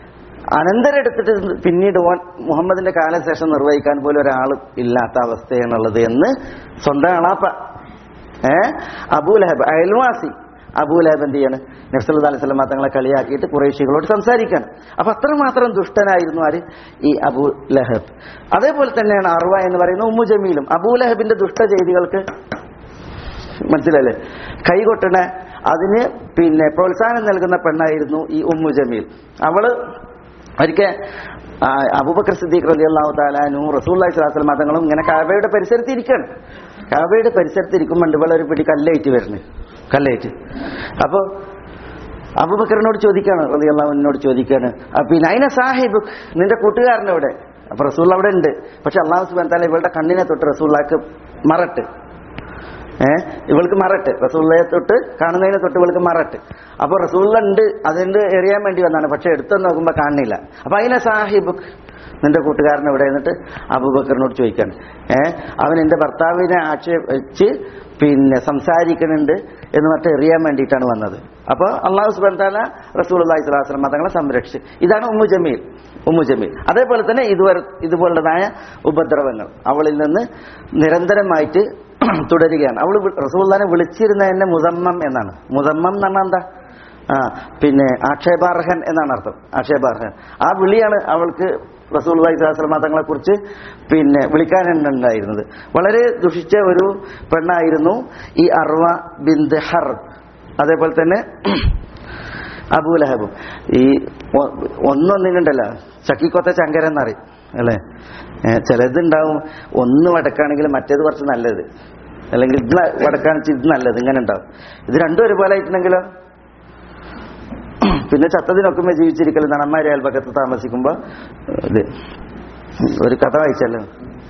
അനന്തരം എടുത്തിട്ട് പിന്നീട് ഓൻ മുഹമ്മദിന്റെ കാലശേഷം നിർവഹിക്കാൻ പോലും ഒരാൾ ഇല്ലാത്ത അവസ്ഥയാണുള്ളത് എന്ന് സ്വന്തം അളാപ്പ ഏ അബൂലഹബ് അയൽവാസി അബൂലഹബ് എന്ത് ചെയ്യാണ് നബ്സല്ലാ അലൈഹി സ്വലമ തങ്ങളെ കളിയാക്കിയിട്ട് കുറേശികളോട് സംസാരിക്കാൻ അപ്പൊ അത്രമാത്രം ദുഷ്ടനായിരുന്നു ആര് ഈ അബൂ ലഹബ് അതേപോലെ തന്നെയാണ് അർവ എന്ന് പറയുന്ന ഉമ്മു ജമീലും അബൂലഹബിന്റെ ദുഷ്ട ചെയ്തികൾക്ക് മനസ്സിലല്ലേ കൈകൊട്ടണ അതിന് പിന്നെ പ്രോത്സാഹനം നൽകുന്ന പെണ്ണായിരുന്നു ഈ ഉമ്മു ജമീൽ അവള് ഒരിക്കൽ ആ, അബൂബക്കർ സിദ്ദീഖ് റലി അള്ളാഹു താലാനു റസൂല്ലാഹി സ്വലാസ്ലം മതങ്ങളും ഇങ്ങനെ കാബയുടെ പരിസരത്ത് ഇരിക്കാണ് കാബയുടെ പരിസരത്ത് ഇരിക്കുമ്പോൾ ഇവളെ ഒരു പിടി കല്ലേറ്റ് വരുന്നു കല്ലേറ്റ് അപ്പൊ അബൂബക്കറിനോട് ചോദിക്കാണ് റലി അള്ളാഹുവിനോട് ചോദിക്കാണ് "ആ, പിന്നെ അതിനെ സാഹിബ് നിന്റെ കൂട്ടുകാരനവിടെ അപ്പൊ റസൂൽ അവിടെ ഉണ്ട് പക്ഷെ അള്ളാഹു സുബാൻ താല ഇവളുടെ കണ്ണിനെ തൊട്ട് റസൂള്ളാക്ക് മറട്ട് ഏഹ് ഇവൾക്ക് മറട്ട് റസൂള്ളയെ തൊട്ട് കാണുന്നതിനെ തൊട്ട് ഇവൾക്ക് മറട്ട് അപ്പൊ റസൂള്ള ഉണ്ട് അതിന്റെ എറിയാൻ വേണ്ടി വന്നാണ് പക്ഷെ എടുത്തു നോക്കുമ്പോ കാണുന്നില്ല അപ്പൊ അതിനെ സാഹിബ് നിന്റെ കൂട്ടുകാരൻ ഇവിടെ എന്നിട്ട് അബൂബക്കറിനോട് ചോദിക്കാണ് ഏഹ് അവൻ എന്റെ ഭർത്താവിനെ ആക്ഷേപിച്ച് പിന്നെ സംസാരിക്കുന്നുണ്ട് എന്ന് പറഞ്ഞിട്ട് എറിയാൻ വേണ്ടിയിട്ടാണ് വന്നത് അപ്പോൾ അള്ളാഹു സുബാൻ താല റസൂൽ അള്ളാഹി സ്വലാസ്ലം മതങ്ങളെ സംരക്ഷിച്ചു ഇതാണ് ഉമ്മു ജമീൽ ഉമ്മു ജമീൽ അതേപോലെ തന്നെ ഇതുവരെ ഇതുപോലുള്ളതായ ഉപദ്രവങ്ങൾ അവളിൽ നിന്ന് നിരന്തരമായിട്ട് തുടരുകയാണ് അവൾ റസൂല്ലാനെ വിളിച്ചിരുന്ന തന്നെ മുസമ്മം എന്നാണ് മുസമ്മം എന്ന് പറഞ്ഞാൽ എന്താ ആ പിന്നെ ആക്ഷേപാർഹൻ എന്നാണ് അർത്ഥം ആക്ഷേപാർഹൻ ആ വിളിയാണ് അവൾക്ക് റസൂൽ വൈസാസ്ലമ തങ്ങളെ കുറിച്ച് പിന്നെ വിളിക്കാനുണ്ടായിരുന്നത് വളരെ ദുഷിച്ച ഒരു പെണ്ണായിരുന്നു ഈ അർവ ബിന്ദ് ഹർ അതേപോലെ തന്നെ അബൂലഹബും ഈ ഒ- ഒന്നൊന്നിനുണ്ടല്ലോ ചക്കിക്കൊത്ത ചങ്കരൻ എന്നറിയും അല്ലേ ഏ, ചിലതുണ്ടാവും ഒന്ന് വടക്കാണെങ്കിൽ മറ്റേത് കുറച്ച് നല്ലത് അല്ലെങ്കിൽ ഇത് വടക്കാണെന്ന് ഇത് നല്ലത് ഇങ്ങനെ ഉണ്ടാവും ഇത് രണ്ടും ഒരുപോലെ ആയിട്ടുണ്ടെങ്കിലോ പിന്നെ ചത്തതിനൊക്കെ ജീവിച്ചിരിക്കൽ നടന്മാരെ അയൽപക്കത്ത് താമസിക്കുമ്പോ ഇത് ഒരു കഥ വായിച്ചല്ലോ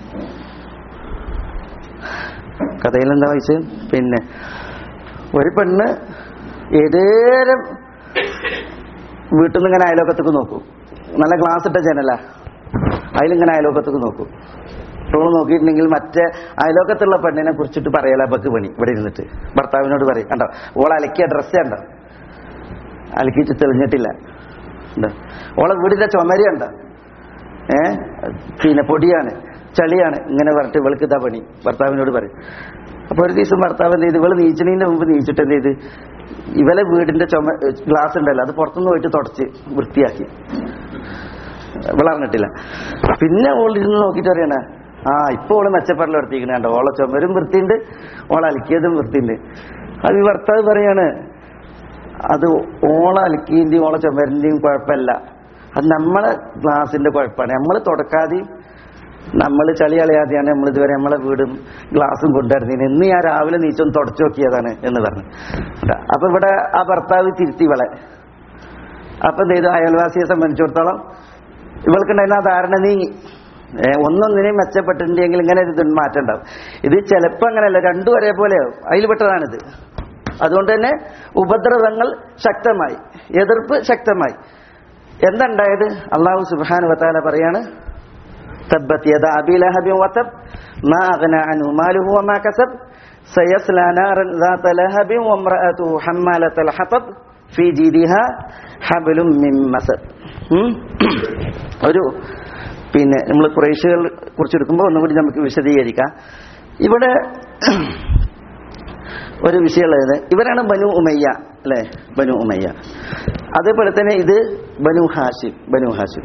കഥയിൽ എന്താ വായിച്ചത് പിന്നെ ഒരു പെണ്ണ് ഏതേരം വീട്ടിൽ നിന്ന് ഇങ്ങനെ അയലോക്കത്തേക്ക് നോക്കും നല്ല ഗ്ലാസ് ഇട്ട ജനല അതിലിങ്ങനെ അയലോക്കത്തേക്ക് നോക്കും ടോൾ നോക്കിയിട്ടുണ്ടെങ്കിൽ മറ്റേ അയലോക്കത്തുള്ള പെണ്ണിനെ കുറിച്ചിട്ട് പറയല ബക്ക് പണി ഇവിടെ ഇരുന്നിട്ട് ഭർത്താവിനോട് പറയും കണ്ടോ ഓൾ അലക്കിയ ഡ്രസ്സ് കണ്ടോ അലക്കിയിട്ട് തെളിഞ്ഞിട്ടില്ല ഉണ്ടോ? ഓളെ വീടിന്റെ ചുമരി കണ്ടോ ഏ പിന്നെ പൊടിയാണ് ചളിയാണ് ഇങ്ങനെ പറഞ്ഞിട്ട് ഇവൾക്ക് ഇതാ പണി ഭർത്താവിനോട് പറയും അപ്പൊ ഒരു ദിവസം ഭർത്താവ് എന്ത് ചെയ്ത് ഇവള് നീച്ചണീന്റെ മുമ്പ് നീച്ചിട്ട് എന്ത് ചെയ്ത് ഇവലെ വീടിന്റെ ചുമ ഗ്ലാസ് ഉണ്ടല്ലോ അത് പുറത്തുനിന്ന് പോയിട്ട് തുടച്ച് വൃത്തിയാക്കി വളർന്നിട്ടില്ല പിന്നെ ഓളിരുന്ന് നോക്കിയിട്ട് പറയണ ആ ഇപ്പൊ ഓള് മെച്ചപ്പെടൽ എടുത്തിരിക്കണ ഓളെ ചുമരും വൃത്തിയുണ്ട് ഓളെ അലക്കിയതും വൃത്തിയുണ്ട് അത് ഈ ഭർത്താവ് പറയാണ് അത് ഓള അലക്കിന്റെയും ഓളെ ചുമരിന്റെയും കുഴപ്പമല്ല അത് നമ്മളെ ഗ്ലാസിന്റെ കുഴപ്പമാണ് നമ്മൾ തുടക്കാതെയും നമ്മൾ ചളി കളയാതെയാണ് നമ്മൾ ഇതുവരെ നമ്മളെ വീടും ഗ്ലാസും കൊണ്ടുവരുന്നതിന് ഇന്ന് ഞാൻ രാവിലെ നീച്ചൊന്ന് തുടച്ചു നോക്കിയതാണ് എന്ന് പറഞ്ഞു അപ്പൊ ഇവിടെ ആ ഭർത്താവ് തിരുത്തി ഇവളെ അപ്പൊ എന്ത് ചെയ്തു അയൽവാസിയെ സംബന്ധിച്ചിടത്തോളം ഇവൾക്കുണ്ടായിരുന്ന ആ ധാരണ നീങ്ങി ഏ, ഒന്നൊന്നിനെയും മെച്ചപ്പെട്ടിട്ടുണ്ടെങ്കിൽ ഇങ്ങനെ ഒരു ഇത് മാറ്റം ഉണ്ടാവും ഇത് ചിലപ്പോ അങ്ങനെയല്ല രണ്ടും ഒരേപോലെയാവും അതിൽ പെട്ടതാണിത് അതുകൊണ്ട് തന്നെ ഉപദ്രവങ്ങൾ ശക്തമായി എതിർപ്പ് ശക്തമായി എന്തുണ്ടായത് അള്ളാഹു സുബാനു വത്താല പറയാണ് تبت يدا أبي لهب وتب ما أغنى عنه ماله وما كسب سيصلى نارا ذات لهب وامرأته حمالة الحطب في جيدها حبل من مسد ഉം? ഒരു പിന്നെ നമ്മൾ കുറേശ്ശികൾ കുറിച്ചെടുക്കുമ്പോൾ ഒന്നുകൂടി നമുക്ക് വിശദീകരിക്കാം ഇവിടെ ഒരു വിഷയമുള്ളത് ഇവരാണ് ബനു ഉമയ്യ അല്ലെ ബനു ഉമയ്യ അതേപോലെ തന്നെ ഇത് ബനു ഹാഷിം ബനു ഹാഷിം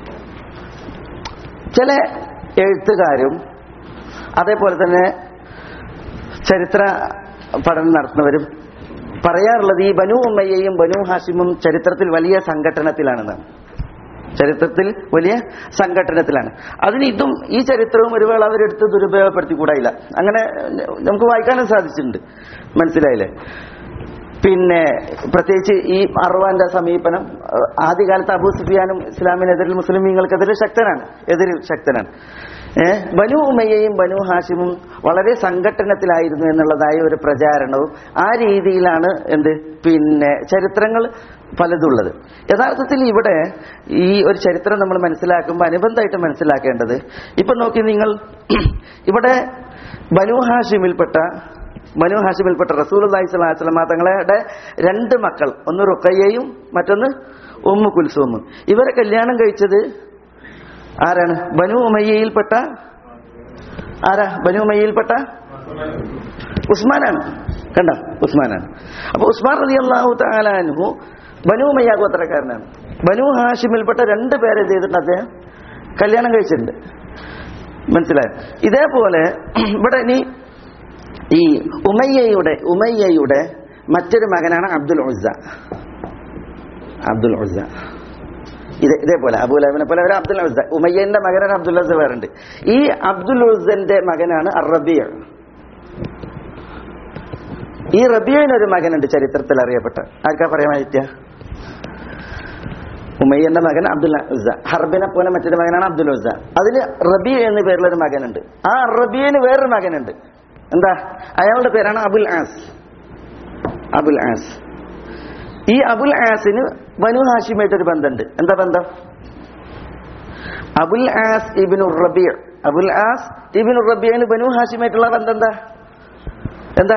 ചില എഴുത്തുകാരും അതേപോലെ തന്നെ ചരിത്ര പഠനം നടത്തുന്നവരും പറയാറുള്ളത് ഈ ബനു ഉമ്മയ്യയും ബനു ഹാഷിമും ചരിത്രത്തിൽ വലിയ സംഘട്ടനത്തിലാണെന്നാണ് ചരിത്രത്തിൽ വലിയ സംഘട്ടനത്തിലാണ് അതിന് ഇതും ഈ ചരിത്രവും ഒരു വേള അവരെടുത്ത് ദുരുപയോഗപ്പെടുത്തിക്കൂടായില്ല അങ്ങനെ നമുക്ക് വായിക്കാനും സാധിച്ചിട്ടുണ്ട് മനസ്സിലായില്ലേ പിന്നെ പ്രത്യേകിച്ച് ഈ അറുവാന്റെ സമീപനം അഹ് ആദ്യകാലത്ത് അബൂ സുഫിയാനും ഇസ്ലാമിനെതിരിൽ മുസ്ലിമീങ്ങൾക്കെതിരെ ശക്തനാണ് എതിരിൽ ശക്തനാണ് ഏഹ് ബനു ഉമയ്യയും ബനു ഹാഷിമും വളരെ സംഘട്ടനത്തിലായിരുന്നു എന്നുള്ളതായ ഒരു പ്രചാരണവും ആ രീതിയിലാണ് എന്ത് പിന്നെ ചരിത്രങ്ങൾ പലതുള്ളത് യഥാർത്ഥത്തിൽ ഇവിടെ ഈ ഒരു ചരിത്രം നമ്മൾ മനസ്സിലാക്കുമ്പോൾ അനുബന്ധമായിട്ട് മനസ്സിലാക്കേണ്ടത് ഇപ്പൊ നോക്കി നിങ്ങൾ ഇവിടെ ബനു ഹാഷിമിൽപ്പെട്ട ബനു ഹാഷിമിൽപ്പെട്ട റസൂൽ അള്ളാഹി സ്വലാഹു വസ്ലമ തങ്ങളുടെ രണ്ട് മക്കൾ ഒന്ന് റുക്കയ്യയും മറ്റൊന്ന് ഉമ്മു കുൽസൂമും ഇവരെ കല്യാണം കഴിച്ചത് ആരാണ് ബനു ഉമയ്യയിൽപ്പെട്ട ആരാ ബനു ഉമയ്യയിൽപ്പെട്ട ഉസ്മാനാണ് കണ്ട ഉസ്മാനാണ് അപ്പൊ ഉസ്മാൻ റതി അള്ളാഹു താലാൻഹു ബനു ഉമയ്യ ഗോത്രക്കാരനാണ് ബനു ഹാഷിമിൽപ്പെട്ട രണ്ട് പേരെ എന്ത് ചെയ്തിട്ടുണ്ട് അദ്ദേഹം കല്യാണം കഴിച്ചിട്ടുണ്ട് മനസ്സിലായോ ഇതേപോലെ ഇവിടെ ഇനി ഈ ഉമയ്യയുടെ ഉമയ്യയുടെ മറ്റൊരു മകനാണ് അബ്ദുൽ ഉസ്സ അബ്ദുൽ ഉസ്സ ഇത് ഇതേപോലെ അബുലഹബിനെ പോലെ ഒരു അബ്ദുൽ ഉസ്സ ഉമയ്യന്റെ മകനാണ് അബ്ദുൽ ഉസ്സ വേറുണ്ട് ഈ അബ്ദുൽ ഉസ്സന്റെ മകനാണ് അറബിയ ഈ റബിയനൊരു മകനുണ്ട് ചരിത്രത്തിൽ അറിയപ്പെട്ട ആർക്കാ പറയാൻ പറ്റിയ ഉമയ്യന്റെ മകൻ അബ്ദുൽ ഉസ്സ ഹർബിനെ പോലെ മറ്റൊരു മകനാണ് അബ്ദുൽ ഉസ്സ അതിന് റബിയ എന്ന പേരിലൊരു മകനുണ്ട് ആ റബിയന് വേറൊരു മകനുണ്ട് എന്താ അയാളുടെ പേരാണ് അബുൽ ആസ് അബുൽ ആസ് ഈ അബുൽ ആസിന് ബനു ഹാഷിമായിട്ടൊരു ബന്ധമുണ്ട് എന്താ ബന്ധം അബുൽ ആസ് ഇബിനു റബിയ അബുൽ ആസ് ഇബിനു റബിയന് ബനു ഹാഷിമായിട്ടുള്ള ബന്ധം എന്താ എന്താ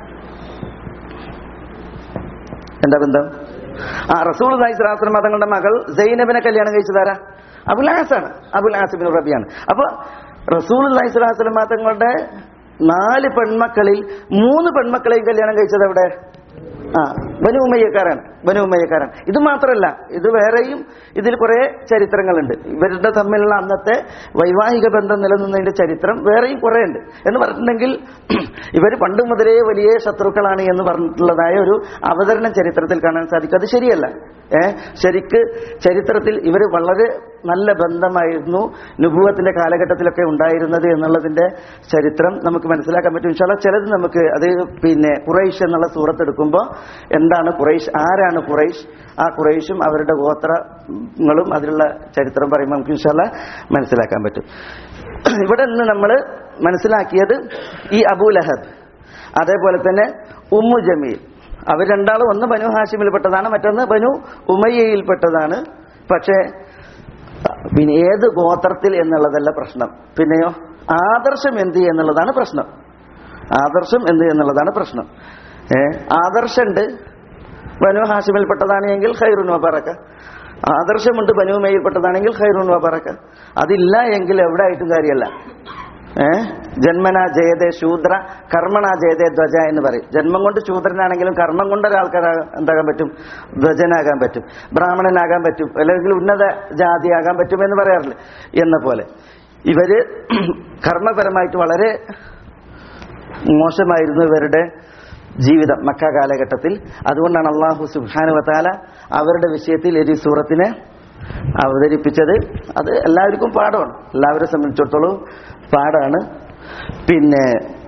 എന്താ ബന്ധം ആ റസൂൽ സ്വലാസ്ലം തങ്ങളുടെ മകൾ സൈനബിനെ കല്യാണം കഴിച്ചതാരാ അബുൽ ആസാണ് അബുൽ ആസിബിൻ റബിയാണ് അപ്പൊ റസൂൽ സ്വലാസ്ലം തങ്ങളുടെ നാല് പെൺമക്കളിൽ മൂന്ന് പെൺമക്കളെയും കല്യാണം കഴിച്ചത് എവിടെ ആ ബനു ഉമ്മയ്യക്കാരാണ് ബനു ഉമ്മയ്യക്കാരാണ് ഇത് മാത്രമല്ല ഇത് വേറെയും ഇതിൽ കുറെ ചരിത്രങ്ങളുണ്ട് ഇവരുടെ തമ്മിലുള്ള അന്നത്തെ വൈവാഹിക ബന്ധം നിലനിന്നതിന്റെ ചരിത്രം വേറെയും കുറെ ഉണ്ട് എന്ന് പറഞ്ഞിട്ടുണ്ടെങ്കിൽ ഇവർ പണ്ട് മുതലേ വലിയ ശത്രുക്കളാണ് എന്ന് പറഞ്ഞിട്ടുള്ളതായ ഒരു അവതരണം ചരിത്രത്തിൽ കാണാൻ സാധിക്കും അത് ശരിയല്ല ഏ ശരിക്ക് ചരിത്രത്തിൽ ഇവർ വളരെ നല്ല ബന്ധമായിരുന്നു നുഭൂവത്തിന്റെ കാലഘട്ടത്തിലൊക്കെ ഉണ്ടായിരുന്നത് എന്നുള്ളതിന്റെ ചരിത്രം നമുക്ക് മനസ്സിലാക്കാൻ പറ്റും ഇൻഷാല്ല ചിലത് നമുക്ക് അത് പിന്നെ കുറൈഷ് എന്നുള്ള സൂറത്ത് എടുക്കുമ്പോൾ എന്താണ് കുറൈഷ് ആരാണ് കുറൈഷ് ആ കുറൈഷും അവരുടെ ഗോത്രങ്ങളും അതിലുള്ള ചരിത്രം പറയുമ്പോൾ നമുക്ക് ഇൻഷാല്ല മനസ്സിലാക്കാൻ പറ്റും ഇവിടെ നിന്ന് നമ്മൾ മനസ്സിലാക്കിയത് ഈ അബൂ ലഹബ് അതേപോലെ തന്നെ ഉമ്മു ജമീൽ അവർ രണ്ടാളും ഒന്ന് ബനു ഹാഷിമിൽപ്പെട്ടതാണ് മറ്റൊന്ന് ബനു ഉമയ്യയിൽപ്പെട്ടതാണ് പക്ഷേ പിന്നെ ഏത് ഗോത്രത്തിൽ എന്നുള്ളതല്ല പ്രശ്നം പിന്നെയോ ആദർശം എന്ത് എന്നുള്ളതാണ് പ്രശ്നം ആദർശം എന്ത് എന്നുള്ളതാണ് പ്രശ്നം ഏ ആദർശമുണ്ട് ബനു ഹാഷിമിൽപ്പെട്ടതാണ് എങ്കിൽ ഖൈറുൻ വബറക്ക ആദർശമുണ്ട് ബനുമയിൽപ്പെട്ടതാണെങ്കിൽ ഖൈറുൻ വബറക്ക അതില്ല എങ്കിൽ എവിടെ ആയിട്ടും കാര്യമല്ല ഏ ജന്മന ജയതേ ശൂദ്ര കർമ്മണ ജയതേ ധ്വജ എന്ന് പറയും ജന്മം കൊണ്ട് ശൂദ്രനാണെങ്കിലും കർമ്മം കൊണ്ട് ഒരാൾക്ക് എന്താകാൻ പറ്റും ധ്വജനാകാൻ പറ്റും ബ്രാഹ്മണനാകാൻ പറ്റും അല്ലെങ്കിൽ ഉന്നത ജാതിയാകാൻ പറ്റും എന്ന് പറയാറില്ല എന്ന പോലെ ഇവര് കർമ്മപരമായിട്ട് വളരെ മോശമായിരുന്നു ഇവരുടെ ജീവിതം മക്ക കാലഘട്ടത്തിൽ അതുകൊണ്ടാണ് അള്ളാഹു സുബാനു വത്താല അവരുടെ വിഷയത്തിൽ ഒരു സൂറത്തിനെ അവതരിപ്പിച്ചത് അത് എല്ലാവർക്കും പാഠമാണ് എല്ലാവരെ സംബന്ധിച്ചിടത്തോളം പാടാണ് പിന്നെ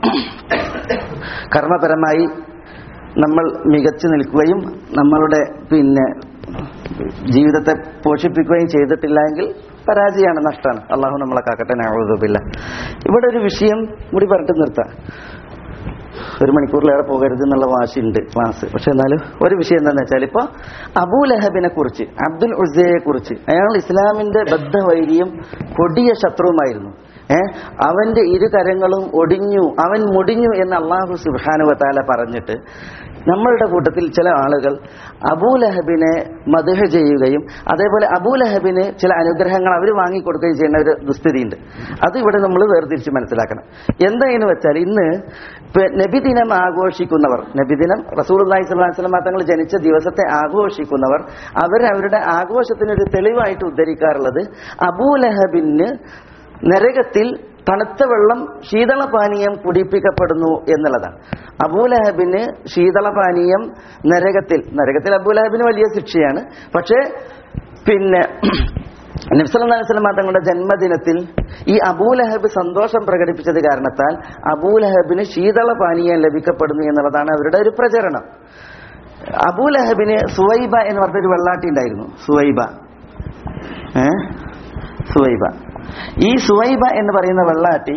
കർമ്മപരമായി നമ്മൾ മികച്ചു നിൽക്കുകയും നമ്മളുടെ പിന്നെ ജീവിതത്തെ പോഷിപ്പിക്കുകയും ചെയ്തിട്ടില്ല എങ്കിൽ പരാജയമാണ് നഷ്ടമാണ് അള്ളാഹു നമ്മളെ കാക്കട്ടെ നാവുതപ്പില്ല ഇവിടെ ഒരു വിഷയം കൂടി പറഞ്ഞിട്ട് നിർത്താം ഒരു മണിക്കൂറിലേറെ പോകരുത് എന്നുള്ള വാശിയുണ്ട് ക്ലാസ് പക്ഷെ എന്നാലും ഒരു വിഷയം എന്താണെന്ന് വെച്ചാൽ ഇപ്പൊ അബൂ ലഹബിനെ കുറിച്ച് അബ്ദുൽ ഉസയെ കുറിച്ച് അയാൾ ഇസ്ലാമിന്റെ ബദ്ധവൈരിയും കൊടിയ ശത്രുവുമായിരുന്നു ഏ അവന്റെ ഇരു കരങ്ങളും ഒടിഞ്ഞു അവൻ മുടിഞ്ഞു എന്ന് അള്ളാഹു സുബാനുവത്താല പറഞ്ഞിട്ട് നമ്മളുടെ കൂട്ടത്തിൽ ചില ആളുകൾ അബൂലഹബിനെ മധുഹ ചെയ്യുകയും അതേപോലെ അബൂലഹബിന് ചില അനുഗ്രഹങ്ങൾ അവർ വാങ്ങിക്കൊടുക്കുകയും ചെയ്യുന്ന ഒരു ദുസ്ഥിതിയുണ്ട് അത് ഇവിടെ നമ്മൾ വേർതിരിച്ച് മനസ്സിലാക്കണം എന്തായെന്ന് വെച്ചാൽ ഇന്ന് പെ- നബിദിനം ആഘോഷിക്കുന്നവർ നബിദിനം റസൂൽ അള്ളാഹി സ്വലാഹി സ്വലം തങ്ങൾ ജനിച്ച ദിവസത്തെ ആഘോഷിക്കുന്നവർ അവർ അവരുടെ ആഘോഷത്തിനൊരു തെളിവായിട്ട് ഉദ്ധരിക്കാറുള്ളത് അബൂലഹബിന് നരകത്തിൽ തണുത്ത വെള്ളം ശീതളപാനീയം കുടിപ്പിക്കപ്പെടുന്നു എന്നുള്ളതാണ് അബൂലഹബിന് ശീതളപാനീയം നരകത്തിൽ നരകത്തിൽ അബൂലഹബിന് വലിയ ശിക്ഷയാണ് പക്ഷേ പിന്നെ നബ്സല്ലാസ്ലം തങ്ങളുടെ ജന്മദിനത്തിൽ ഈ അബൂലഹബ് സന്തോഷം പ്രകടിപ്പിച്ചത് കാരണത്താൽ അബൂലഹബിന് ശീതളപാനീയം ലഭിക്കപ്പെടുന്നു എന്നുള്ളതാണ് അവരുടെ ഒരു പ്രചരണം അബൂലഹബിന് സുവൈബ എന്ന് പറഞ്ഞൊരു വെള്ളാട്ടി ഉണ്ടായിരുന്നു സുവൈബ ഏ സുവൈബ ഈ സുവൈബ എന്ന് പറയുന്ന വെള്ളാട്ടി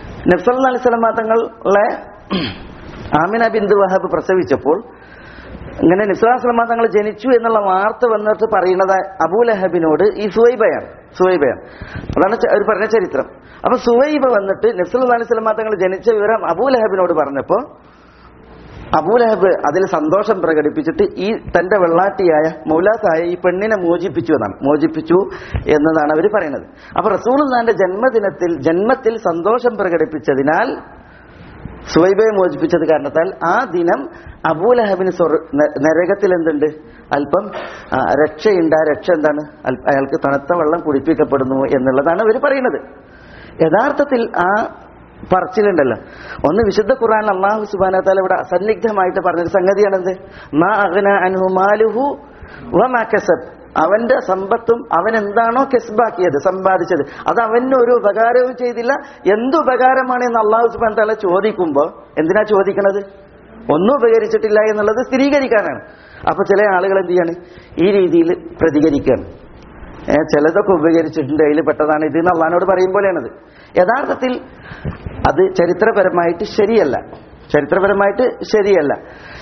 നബ്സല്ലാ അലൈഹി സ്വലം തങ്ങളെ ആമിന ബിന്ദു വഹബ് പ്രസവിച്ചപ്പോൾ ഇങ്ങനെ നിസ്ലാസ്ലമ തങ്ങൾ ജനിച്ചു എന്നുള്ള വാർത്ത വന്നിട്ട് പറയുന്നത് അബൂലഹബിനോട് ഈ സുവൈബയാണ് സുവൈബയാണ് അതാണ് ച- അവർ പറഞ്ഞ ചരിത്രം അപ്പൊ സുവൈബ വന്നിട്ട് നബ്സുൽ അലൈഹി സ്വലമ തങ്ങൾ ജനിച്ച വിവരം അബൂലഹബിനോട് പറഞ്ഞപ്പോ അബൂലഹബ് അതിൽ സന്തോഷം പ്രകടിപ്പിച്ചിട്ട് ഈ തന്റെ വെള്ളാട്ടിയായ മൗലാത്തായ ഈ പെണ്ണിനെ മോചിപ്പിച്ചു എന്നാണ് മോചിപ്പിച്ചു എന്നതാണ് അവർ പറയുന്നത് അപ്പൊ റസൂൽഖാന്റെ ജന്മദിനത്തിൽ ജന്മത്തിൽ സന്തോഷം പ്രകടിപ്പിച്ചതിനാൽ സുവൈബയെ മോചിപ്പിച്ചത് കാരണത്താൽ ആ ദിനം അബൂലഹബിന് സ്വർഗ- ന- നരകത്തിൽ എന്തുണ്ട് അല്പം ആ, രക്ഷയുണ്ട് ആ രക്ഷ എന്താണ് അൽ- അയാൾക്ക് തണുത്ത വെള്ളം കുടിപ്പിക്കപ്പെടുന്നു എന്നുള്ളതാണ് അവർ പറയുന്നത് യഥാർത്ഥത്തിൽ ആ പറച്ചിലുണ്ടല്ലോ ഒന്ന് വിശുദ്ധ ഖുർആൻ അള്ളാഹു സുബാന താല ഇവിടെ അസന്നിഗ്ധമായിട്ട് പറഞ്ഞൊരു സംഗതിയാണെന്ത് മാ അഗ്ന അൻഹു മാലുഹു വമാ കസബ് അവന്റെ സമ്പത്തും അവൻ എന്താണോ കെസ്ബാക്കിയത് സമ്പാദിച്ചത് അത് അവന് ഒരു ഉപകാരവും ചെയ്തില്ല എന്ത് ഉപകാരമാണ് എന്ന് അള്ളാഹു സുബാൻ താല ചോദിക്കുമ്പോ എന്തിനാ ചോദിക്കണത് ഒന്നും ഉപകരിച്ചിട്ടില്ല എന്നുള്ളത് സ്ഥിരീകരിക്കാനാണ് അപ്പൊ ചില ആളുകൾ എന്ത് ചെയ്യാണ് ഈ രീതിയിൽ പ്രതികരിക്കുകയാണ് ഏ, ചിലതൊക്കെ ഉപകരിച്ചിട്ടുണ്ട് അതിൽ പെട്ടതാണ് ഇത് എന്ന് അള്ളഹാനോട് പറയും പോലെയാണത് യഥാർത്ഥത്തിൽ അത് ചരിത്രപരമായിട്ട് ശരിയല്ല ചരിത്രപരമായിട്ട് ശരിയല്ല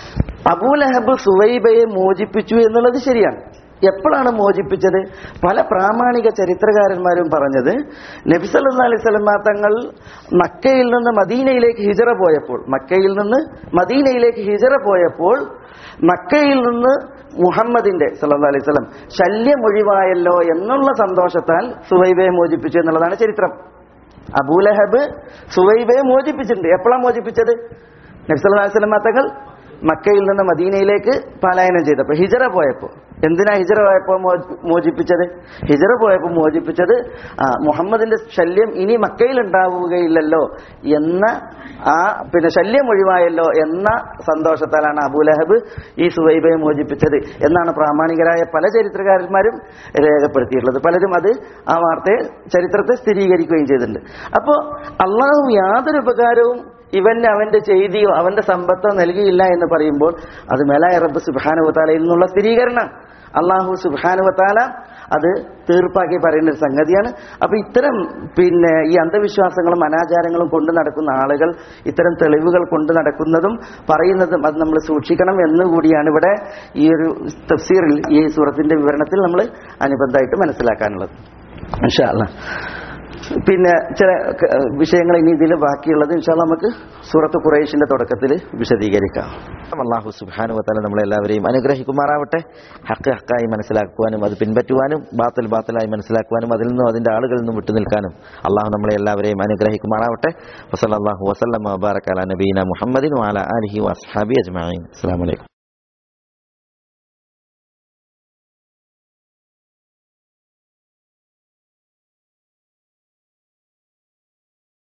അബൂലഹബ് സുവൈബയെ മോചിപ്പിച്ചു എന്നുള്ളത് ശരിയാണ് എപ്പോഴാണ് മോചിപ്പിച്ചത് പല പ്രാമാണിക ചരിത്രകാരന്മാരും പറഞ്ഞത് നബിസല്ലാ അലൈഹി സ്വലമ തങ്ങൾ മക്കയിൽ നിന്ന് മദീനയിലേക്ക് ഹിജറ പോയപ്പോൾ മക്കയിൽ നിന്ന് മദീനയിലേക്ക് ഹിജറ പോയപ്പോൾ മക്കയിൽ നിന്ന് മുഹമ്മദിന്റെ സല്ലല്ലാഹു അലൈഹി വസല്ലം ശല്യം ഒഴിവായല്ലോ എന്നുള്ള സന്തോഷത്താൽ സുവൈബയെ മോചിപ്പിച്ചു എന്നുള്ളതാണ് ചരിത്രം അബൂലഹബ് സുവൈബയെ മോചിപ്പിച്ചിട്ടുണ്ട് എപ്പോഴാണ് മോചിപ്പിച്ചത് നബ്സല്ലാ അലൈഹി സ്വലം തങ്ങൾ മക്കയിൽ നിന്ന് മദീനയിലേക്ക് പലായനം ചെയ്തപ്പോൾ ഹിജറ പോയപ്പോൾ എന്തിനാ ഹിജറ പോയപ്പോൾ മോ- മോചിപ്പിച്ചത് ഹിജറ പോയപ്പോൾ മോചിപ്പിച്ചത് ആ, മുഹമ്മദിന്റെ ശല്യം ഇനി മക്കയിൽ ഉണ്ടാവുകയില്ലല്ലോ എന്ന ആ പിന്നെ ശല്യം ഒഴിവായല്ലോ എന്ന സന്തോഷത്താലാണ് അബൂലഹബ് ഈ സുവൈബയെ മോചിപ്പിച്ചത് എന്നാണ് പ്രാമാണികരായ പല ചരിത്രകാരന്മാരും രേഖപ്പെടുത്തിയിട്ടുള്ളത് പലരും അത് ആ വാർത്തയെ ചരിത്രത്തെ സ്ഥിരീകരിക്കുകയും ചെയ്തിട്ടുണ്ട് അപ്പോൾ അള്ളാഹു യാതൊരു ഉപകാരവും ഇവന് അവന്റെ ചെയ്തിയോ അവന്റെ സമ്പത്തോ നൽകിയില്ല എന്ന് പറയുമ്പോൾ അത് മേലായ റബ്ബ് സുബാനുവത്താലയിൽ നിന്നുള്ള സ്ഥിരീകരണം അള്ളാഹു സുബാനുവത്താല അത് തീർപ്പാക്കി പറയുന്ന ഒരു സംഗതിയാണ് അപ്പൊ ഇത്തരം പിന്നെ ഈ അന്ധവിശ്വാസങ്ങളും അനാചാരങ്ങളും കൊണ്ട് നടക്കുന്ന ആളുകൾ ഇത്തരം തെളിവുകൾ കൊണ്ട് നടക്കുന്നതും പറയുന്നതും അത് നമ്മൾ സൂക്ഷിക്കണം എന്നുകൂടിയാണ് ഇവിടെ ഈ ഒരു തഫ്സീറിൽ ഈ സൂറത്തിന്റെ വിവരണത്തിൽ നമ്മൾ അനുബന്ധമായിട്ട് മനസ്സിലാക്കാനുള്ളത് ഇൻഷാ അല്ലാ. പിന്നെ ചില ക- വിഷയങ്ങൾ ഇനി ഇതിൽ ബാക്കിയുള്ളത് ഇൻഷാല്ല നമുക്ക് സൂറത്ത് ഖുറൈഷിന്റെ തുടക്കത്തിൽ വിശദീകരിക്കാം അള്ളാഹു സുബാനുവത്താല നമ്മളെല്ലാവരെയും അനുഗ്രഹിക്കുമാറാവട്ടെ ഹക്ക് ഹക്കായി മനസ്സിലാക്കുവാനും അത് പിൻപറ്റുവാനും ബാത്തൽ ബാത്തലായി മനസ്സിലാക്കുവാനും അതിൽ നിന്നും അതിന്റെ ആളുകളിൽ നിന്നും വിട്ടുനിൽക്കാനും അള്ളാഹു നമ്മളെ എല്ലാവരെയും അനുഗ്രഹിക്കുമാറാവട്ടെ വസല്ലാഹു വസല്ലം വബാറക്കാല നബീന മുഹമ്മദിൻ വാല അലഹി വസ്ഹാബി അജ്മാൻ അസ്സാം വലൈക്കും